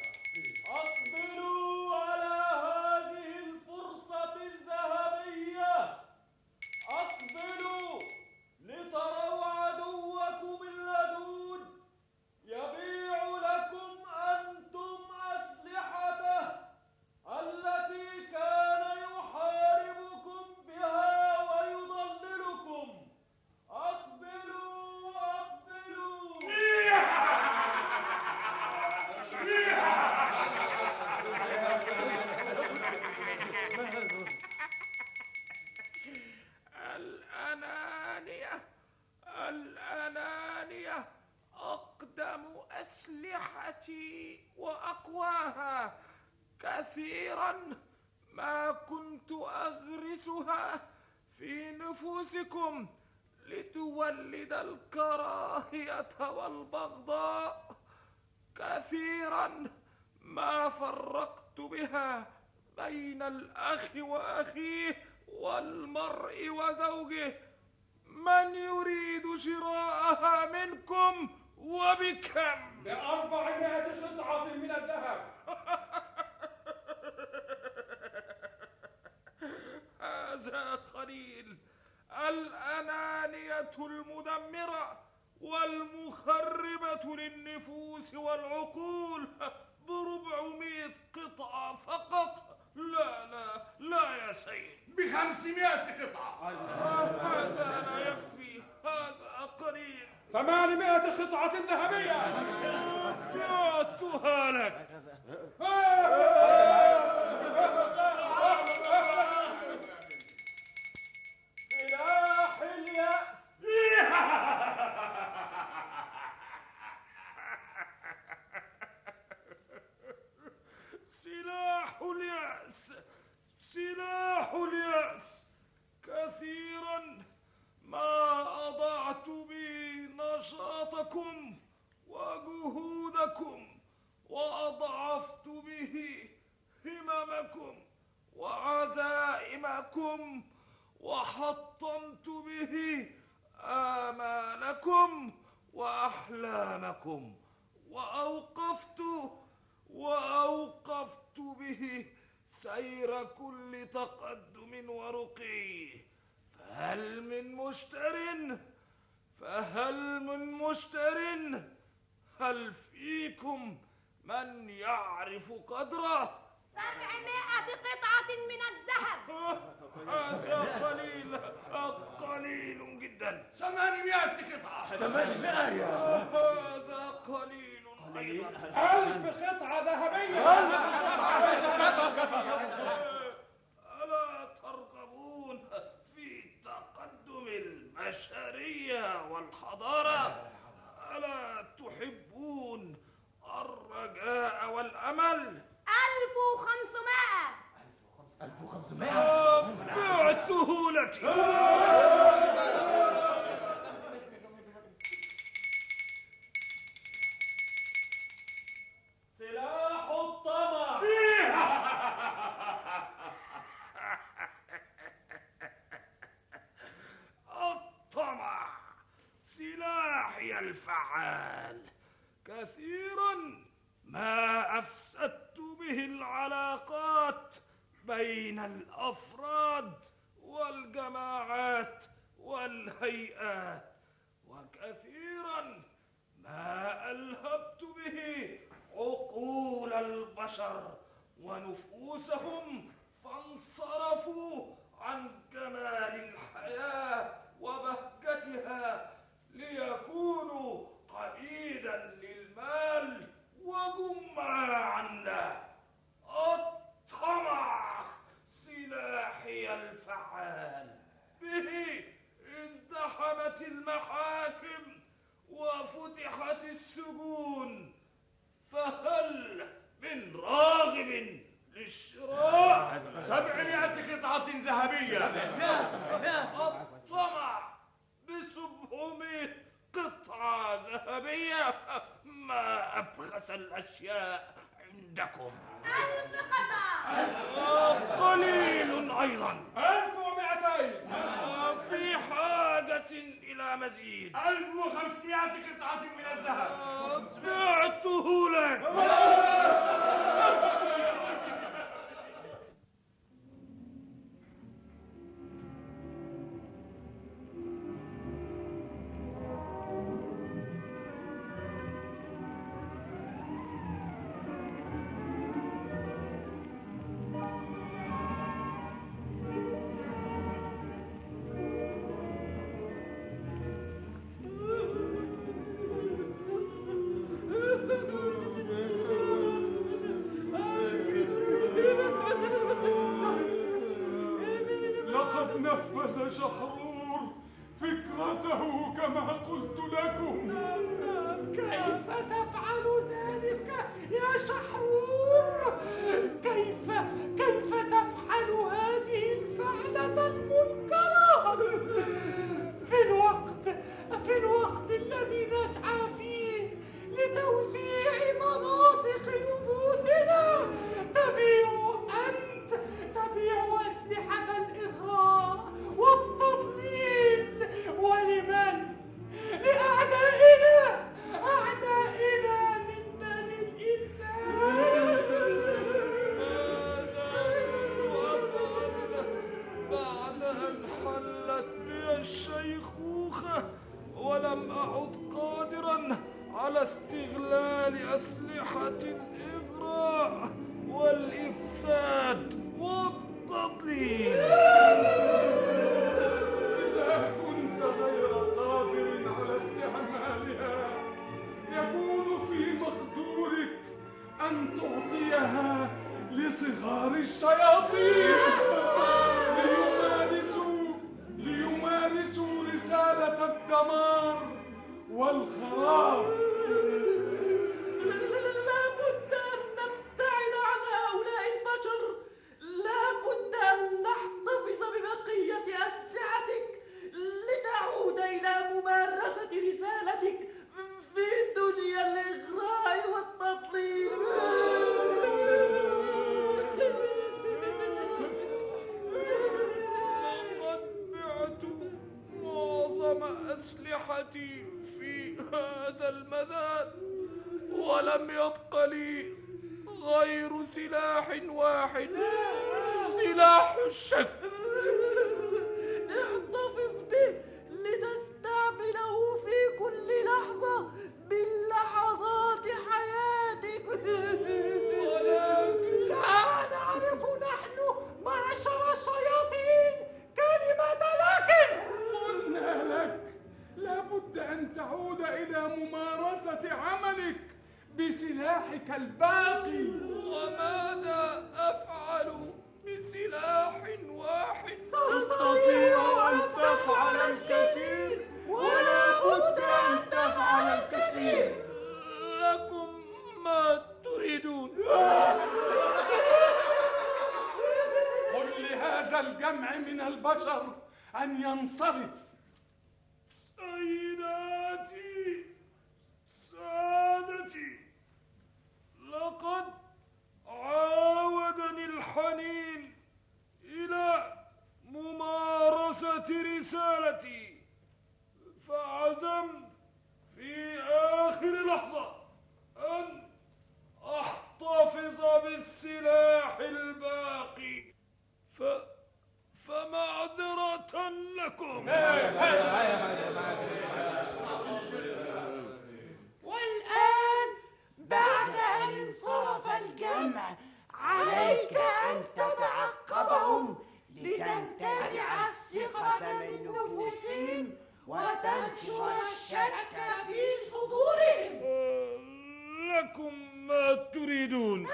أقبلوا على هذه الفرصة الذهبية أقبلوا لتروا عدوكم اللدود يبيع لكم أنتم أسلحته التي كان يحاربكم بها ويضللكم أقبلوا أقبلوا الأنانية الأنانية أقدم أسلحتي وأقواها كثيرا ما كنت أغرسها في نفوسكم لتولد الكراهية والبغضاء كثيرا ما فرقت بها بين الأخ وأخيه والمرء وزوجه من يريد شراءها منكم وبكم بأربعمائة قطعة من الذهب هذا قليل الأنانية المدمرة والمخربة للنفوس والعقول بربعمائة قطعة فقط لا لا لا يا سيد بخمسمائة قطعة هذا لا يكفي هذا قليل ثمانمائة قطعة ذهبية بعتها لك سلاح اليأس سلاح اليأس سلاح اليأس كثيرا ما أضعت به نشاطكم وجهودكم وأضعفت به هممكم وعزائمكم وحطمت به آمالكم وأحلامكم وأوقفت وأوقفت به سير كل تقدم ورقي فهل من مشتر فهل من مشتر هل فيكم من يعرف قدره سبعمائة قطعة من الذهب هذا قليل قليل جدا ثمانمائة قطعة ثمانمائة يا هذا قليل أيضا ألف قطعة ذهبية والحضارة ألا تحبون الرجاء والأمل ألف وخمسمائة بعته لك سلاح الطمع الطمع سلاحي الفعال كثيرا ما افسدت به العلاقات بين الافراد والجماعات والهيئات وكثيرا ما الهبت به عقول البشر ونفوسهم فانصرفوا عن جمال الحياه وبهجتها ليكونوا قليلا للمال وجمعا له الطمع سلاحي الفعال به ازدحمت المحاكم وفتحت السجون فهل من راغب للشراء سبعمائة قطعة ذهبية الطمع بسبعمائة قطعة ذهبية ما أبخس الأشياء عندكم ألف قطعة قليل أيضا ألف ومائتين في حاجة إلى مزيد ألف وخمسمائة قطعة من الذهب بعته لك لقد نفذ شحرور فكرته كما قلت لكم كيف تفعل ذلك يا شحرور كيف كيف تفعل هذه الفعلة المنكرة في الوقت في الوقت الذي نسعى فيه لتوسيع مناطق نفوذنا تبيع أنت تبيع أسلحة الإغراء والتضليل ولمن؟ لأعدائنا أعدائنا من بني الإنسان بعد أن حلت بي الشيخوخة ولم أعد قادرا على استغلال أسلحة الإغراء والإفساد والتضليل إذا كنت غير قادر على استعمالها يكون في مقدورك أن تعطيها لصغار الشياطين ليمارسوا ليمارسوا رسالة الدمار والخراب لابد أن نبتعد عن هؤلاء البشر لابد أن نحتفظ ببقية أسلحتك لتعود إلى ممارسة رسالتك في دنيا الإغراء والتضليل لقد بعت معظم أسلحتي في هذا المزاد ولم يبق لي غير سلاح واحد سلاح الشك احتفظ به لتستعمله في كل لحظة من لحظات حياتك ولكن لا نعرف نحن معشر الشياطين كلمة لكن قلنا لك لابد أن تعود إلى ممارسة عملك بسلاحك الباقي وماذا أفعل بسلاح واحد تستطيع أن تفعل الكثير ولا بد الجمع من البشر أن ينصرف سيداتي سادتي لقد عاودني الحنين إلى ممارسة رسالتي فعزمت في آخر لحظة أن أحتفظ بالسلاح الباقي ف... فمعذرة لكم والآن بعد أن انصرف الجمع عليك أن تتعقبهم لتنتزع الثقة من نفوسهم وتنشر الشك في صدورهم لكم ما تريدون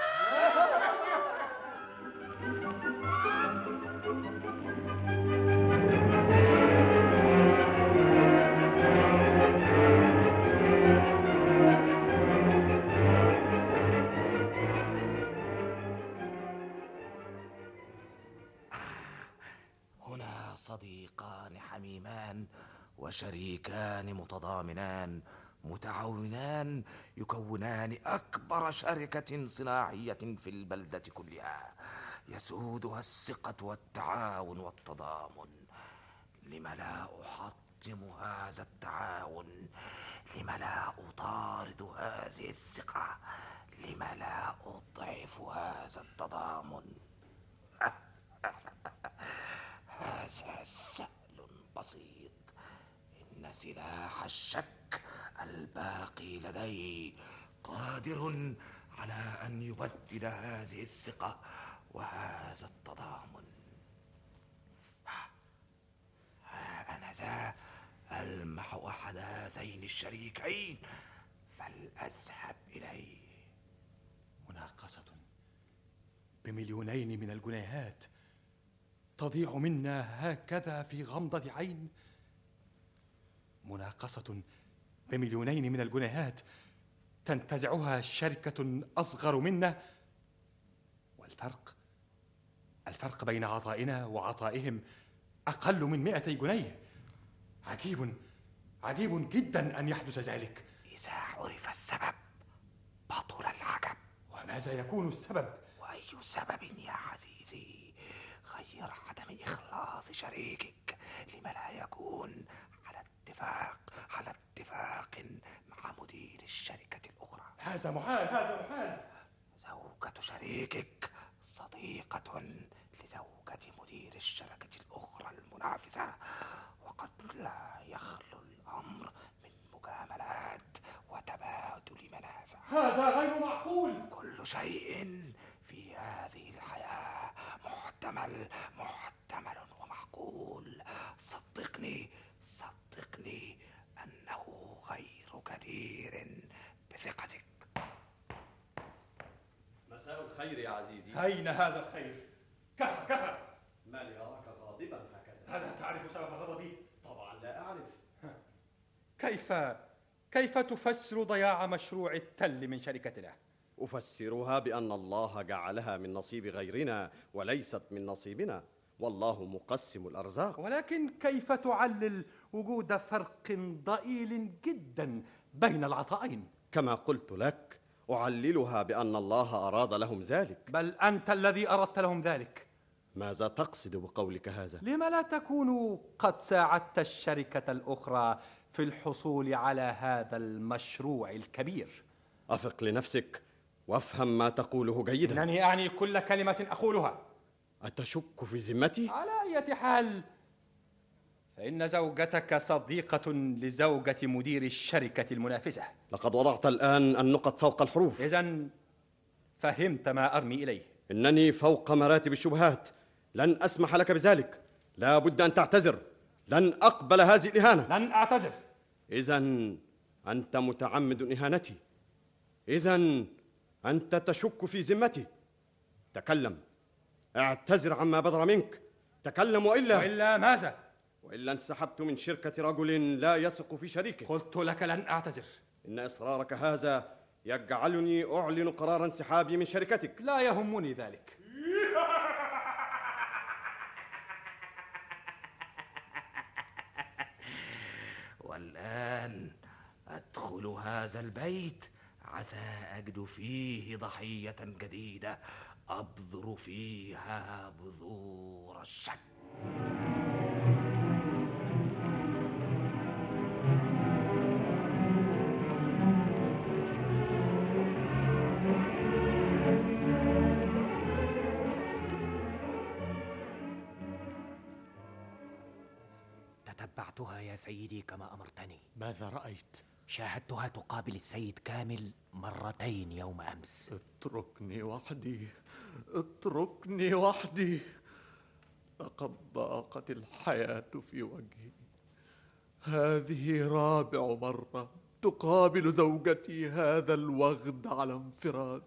هنا صديقان حميمان وشريكان متضامنان متعاونان يكونان اكبر شركه صناعيه في البلده كلها يسودها الثقه والتعاون والتضامن لم لا احطم هذا التعاون لم لا اطارد هذه الثقه لم لا اضعف هذا التضامن هذا سهل بسيط إن سلاح الشك الباقي لدي قادر على أن يبدل هذه الثقة وهذا التضامن ها أنا ذا ألمح أحد هذين الشريكين فلأذهب إليه مناقصة بمليونين من الجنيهات تضيع منا هكذا في غمضة عين مناقصة بمليونين من الجنيهات تنتزعها شركة أصغر منا والفرق الفرق بين عطائنا وعطائهم أقل من مئتي جنيه عجيب عجيب جدا أن يحدث ذلك إذا عرف السبب بطل العجب وماذا يكون السبب؟ وأي سبب يا عزيزي غير عدم إخلاص شريكك لما لا يكون على اتفاق على اتفاق مع مدير الشركة الأخرى هذا محال هذا محال زوجة شريكك صديقة لزوجة مدير الشركة الأخرى المنافسة وقد لا يخلو الأمر من مجاملات وتبادل منافع هذا غير معقول كل شيء في هذه الحياة محتمل محتمل ومعقول صدقني صدقني أنه غير جدير بثقتك مساء الخير يا عزيزي أين هذا الخير؟ كفى كفى ما لي أراك غاضبا هكذا هل تعرف سبب غضبي؟ طبعا لا أعرف كيف كيف تفسر ضياع مشروع التل من شركتنا؟ أفسرها بأن الله جعلها من نصيب غيرنا وليست من نصيبنا والله مقسم الأرزاق ولكن كيف تعلل وجود فرق ضئيل جدا بين العطائين؟ كما قلت لك أعللها بأن الله أراد لهم ذلك بل أنت الذي أردت لهم ذلك ماذا تقصد بقولك هذا؟ لما لا تكون قد ساعدت الشركة الأخرى في الحصول على هذا المشروع الكبير أفق لنفسك وافهم ما تقوله جيدا إنني أعني كل كلمة أقولها أتشك في ذمتي؟ على أي حال فإن زوجتك صديقة لزوجة مدير الشركة المنافسة لقد وضعت الآن النقط فوق الحروف إذا فهمت ما أرمي إليه إنني فوق مراتب الشبهات لن أسمح لك بذلك لا بد أن تعتذر لن أقبل هذه الإهانة لن أعتذر إذا أنت متعمد إهانتي إذا أنت تشك في ذمتي تكلم اعتذر عما بدر منك تكلم وإلا وإلا ماذا؟ وإلا انسحبت من شركة رجل لا يثق في شريكه قلت لك لن أعتذر إن إصرارك هذا يجعلني أعلن قرار انسحابي من شركتك لا يهمني ذلك والآن أدخل هذا البيت عسى أجد فيه ضحية جديدة أبذر فيها بذور الشك تتبعتها يا سيدي كما أمرتني ماذا رأيت؟ شاهدتها تقابل السيد كامل مرتين يوم أمس اتركني وحدي اتركني وحدي لقد ضاقت الحياة في وجهي هذه رابع مرة تقابل زوجتي هذا الوغد على انفراد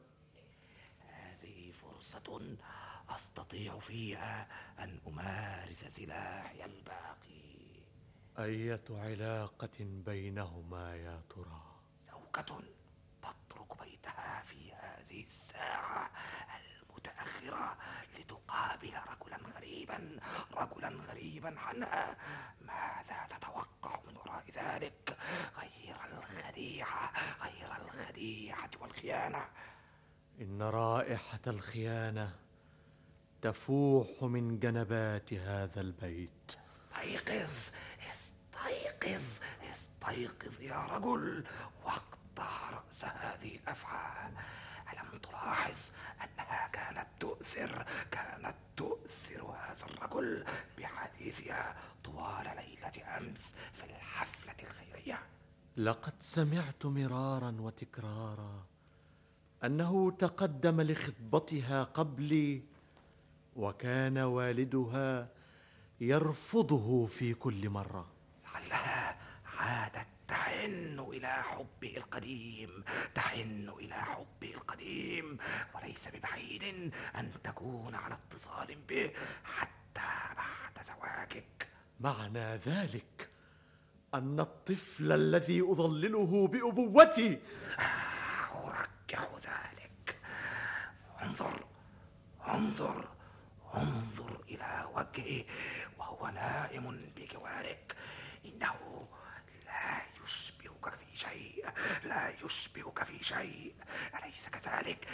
هذه فرصة أستطيع فيها أن أمارس سلاحي الباقي أية علاقة بينهما يا ترى زوجة تترك بيتها في هذه الساعة المتأخرة لتقابل رجلا غريبا رجلا غريبا عنها ماذا تتوقع من وراء ذلك غير الخديعة غير الخديعة والخيانة إن رائحة الخيانة تفوح من جنبات هذا البيت استيقظ استيقظ استيقظ يا رجل واقطع رأس هذه الأفعى ألم تلاحظ أنها كانت تؤثر كانت تؤثر هذا الرجل بحديثها طوال ليلة أمس في الحفلة الخيرية لقد سمعت مرارا وتكرارا انه تقدم لخطبتها قبلي وكان والدها يرفضه في كل مره لعلها عادت تحن إلى حبه القديم تحن إلى حبه القديم وليس ببعيد أن تكون على اتصال به حتى بعد زواجك معنى ذلك ان الطفل الذي اضلله بابوتي أرجح ذلك انظر انظر انظر إلى وجهه وهو نائم بجوارك إنه لا يشبهك في شيء لا يشبهك في شيء أليس كذلك؟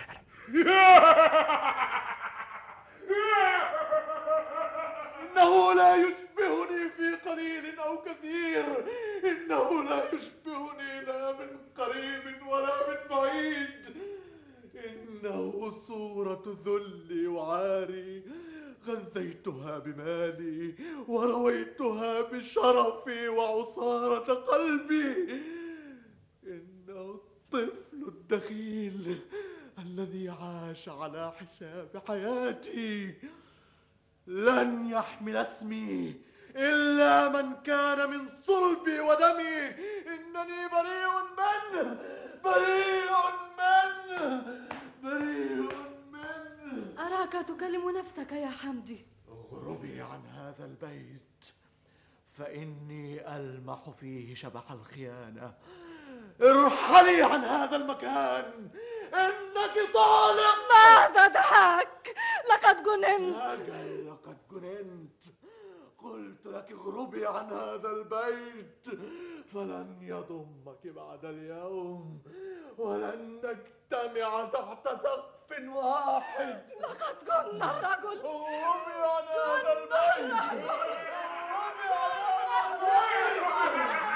انه لا يشبهني في قليل او كثير انه لا يشبهني لا من قريب ولا من بعيد انه صوره ذلي وعاري غذيتها بمالي ورويتها بشرفي وعصاره قلبي انه الطفل الدخيل الذي عاش على حساب حياتي لن يحمل اسمي إلا من كان من صلبي ودمي إنني بريء منه بريء منه بريء منه أراك تكلم نفسك يا حمدي اغربي عن هذا البيت فإني ألمح فيه شبح الخيانة ارحلي عن هذا المكان إنك طالق ماذا دعاك لقد جننت أجل لقد جننت قلت لك اغربي عن هذا البيت فلن يضمك بعد اليوم ولن نجتمع تحت سقف واحد لقد جن الرجل اغربي عن هذا البيت اغربي عن هذا البيت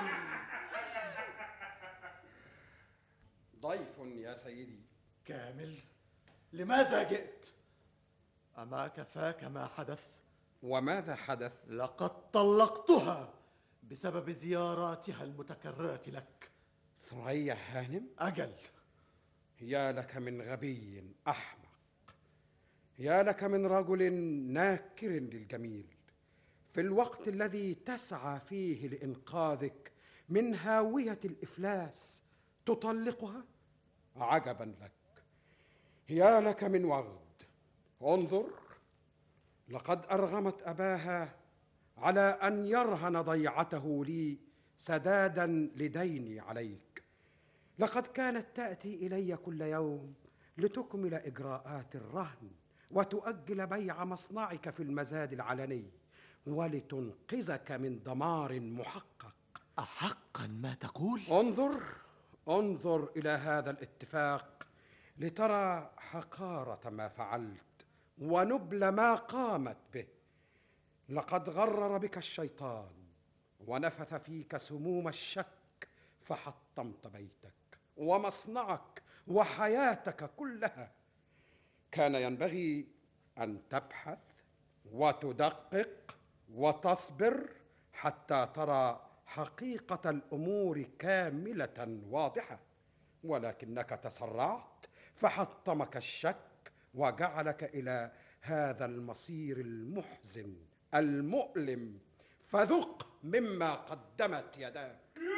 ضيف يا سيدي كامل لماذا جئت أما كفاك ما حدث وماذا حدث لقد طلقتها بسبب زياراتها المتكررة لك ثريا هانم أجل يا لك من غبي أحمق يا لك من رجل ناكر للجميل في الوقت الذي تسعى فيه لإنقاذك من هاوية الإفلاس تطلقها عجبا لك يا لك من وغد انظر لقد ارغمت اباها على ان يرهن ضيعته لي سدادا لديني عليك لقد كانت تاتي الي كل يوم لتكمل اجراءات الرهن وتؤجل بيع مصنعك في المزاد العلني ولتنقذك من دمار محقق أحقا ما تقول؟ انظر انظر الى هذا الاتفاق لترى حقاره ما فعلت ونبل ما قامت به لقد غرر بك الشيطان ونفث فيك سموم الشك فحطمت بيتك ومصنعك وحياتك كلها كان ينبغي ان تبحث وتدقق وتصبر حتى ترى حقيقه الامور كامله واضحه ولكنك تسرعت فحطمك الشك وجعلك الى هذا المصير المحزن المؤلم فذق مما قدمت يداك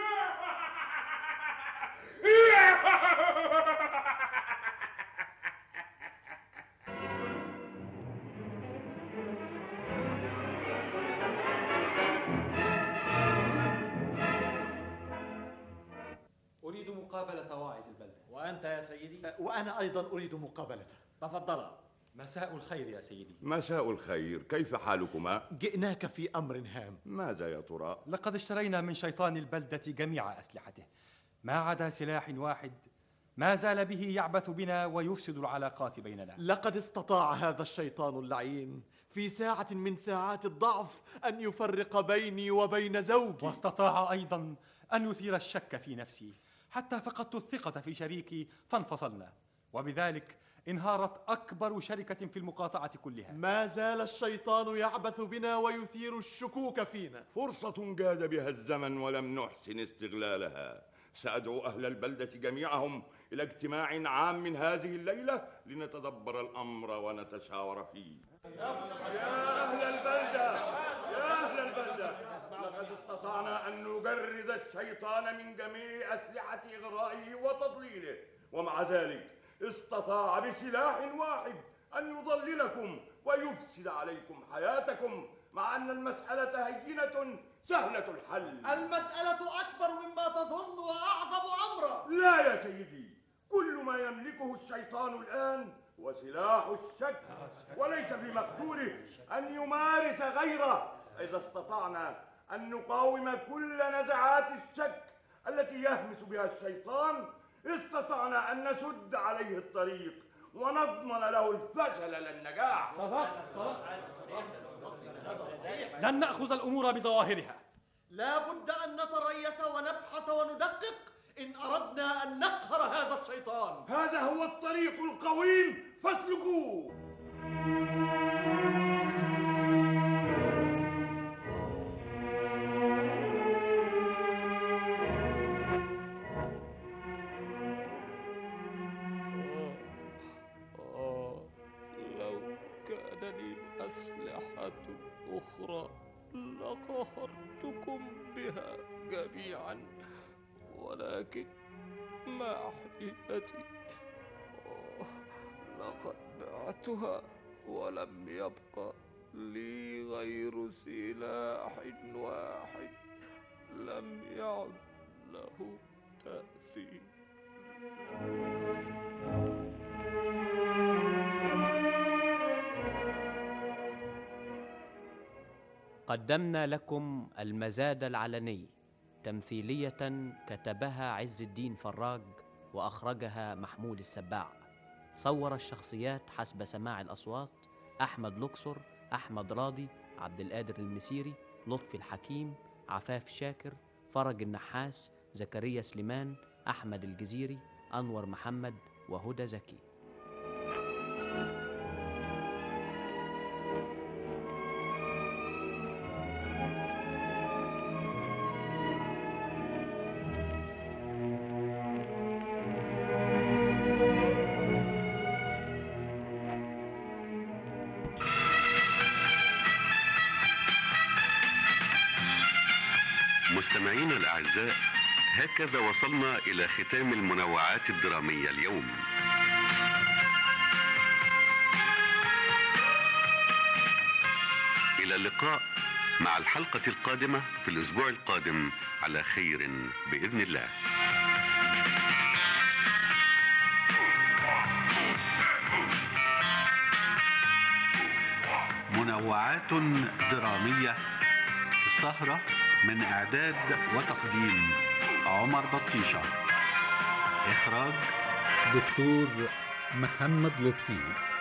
أريد مقابلة واعظ البلدة وأنت يا سيدي؟ وأنا أيضا أريد مقابلته تفضلا مساء الخير يا سيدي مساء الخير كيف حالكما؟ جئناك في أمر هام ماذا يا ترى؟ لقد اشترينا من شيطان البلدة جميع أسلحته ما عدا سلاح واحد ما زال به يعبث بنا ويفسد العلاقات بيننا لقد استطاع هذا الشيطان اللعين في ساعة من ساعات الضعف أن يفرق بيني وبين زوجي واستطاع أيضا أن يثير الشك في نفسي حتى فقدت الثقة في شريكي فانفصلنا وبذلك انهارت أكبر شركة في المقاطعة كلها ما زال الشيطان يعبث بنا ويثير الشكوك فينا فرصة جاد بها الزمن ولم نحسن استغلالها سأدعو أهل البلدة جميعهم إلى اجتماع عام من هذه الليلة لنتدبر الأمر ونتشاور فيه يا أهل البلدة يا أهل البلدة لقد استطعنا أن نجرد الشيطان من جميع أسلحة إغرائه وتضليله ومع ذلك استطاع بسلاح واحد أن يضللكم ويفسد عليكم حياتكم مع أن المسألة هينة سهلة الحل المسألة أكبر مما تظن وأعظم أمرا لا يا سيدي كل ما يملكه الشيطان الآن هو سلاح الشك وليس في مقدوره أن يمارس غيره إذا استطعنا أن نقاوم كل نزعات الشك التي يهمس بها الشيطان استطعنا أن نسد عليه الطريق ونضمن له الفشل لا النجاح صدقت صدقت لن نأخذ الأمور بظواهرها لا بد أن نتريث ونبحث وندقق إن أردنا أن نقهر هذا الشيطان هذا هو الطريق القويم فاسلكوه آه لو كان لي أسلحة أخرى لقهرتكم بها جميعا ولكن ما حيلتي آه لقد بعتها ولم يبق لي غير سلاح واحد لم يعد له تأثير قدمنا لكم المزاد العلني تمثيلية كتبها عز الدين فراج وأخرجها محمود السباع صور الشخصيات حسب سماع الأصوات أحمد لوكسور أحمد راضي عبد القادر المسيري لطفي الحكيم عفاف شاكر فرج النحاس زكريا سليمان أحمد الجزيري أنور محمد وهدى زكي مستمعينا الأعزاء هكذا وصلنا إلى ختام المنوعات الدرامية اليوم إلى اللقاء مع الحلقة القادمة في الأسبوع القادم على خير بإذن الله منوعات درامية السهرة من إعداد وتقديم عمر بطيشة إخراج دكتور محمد لطفي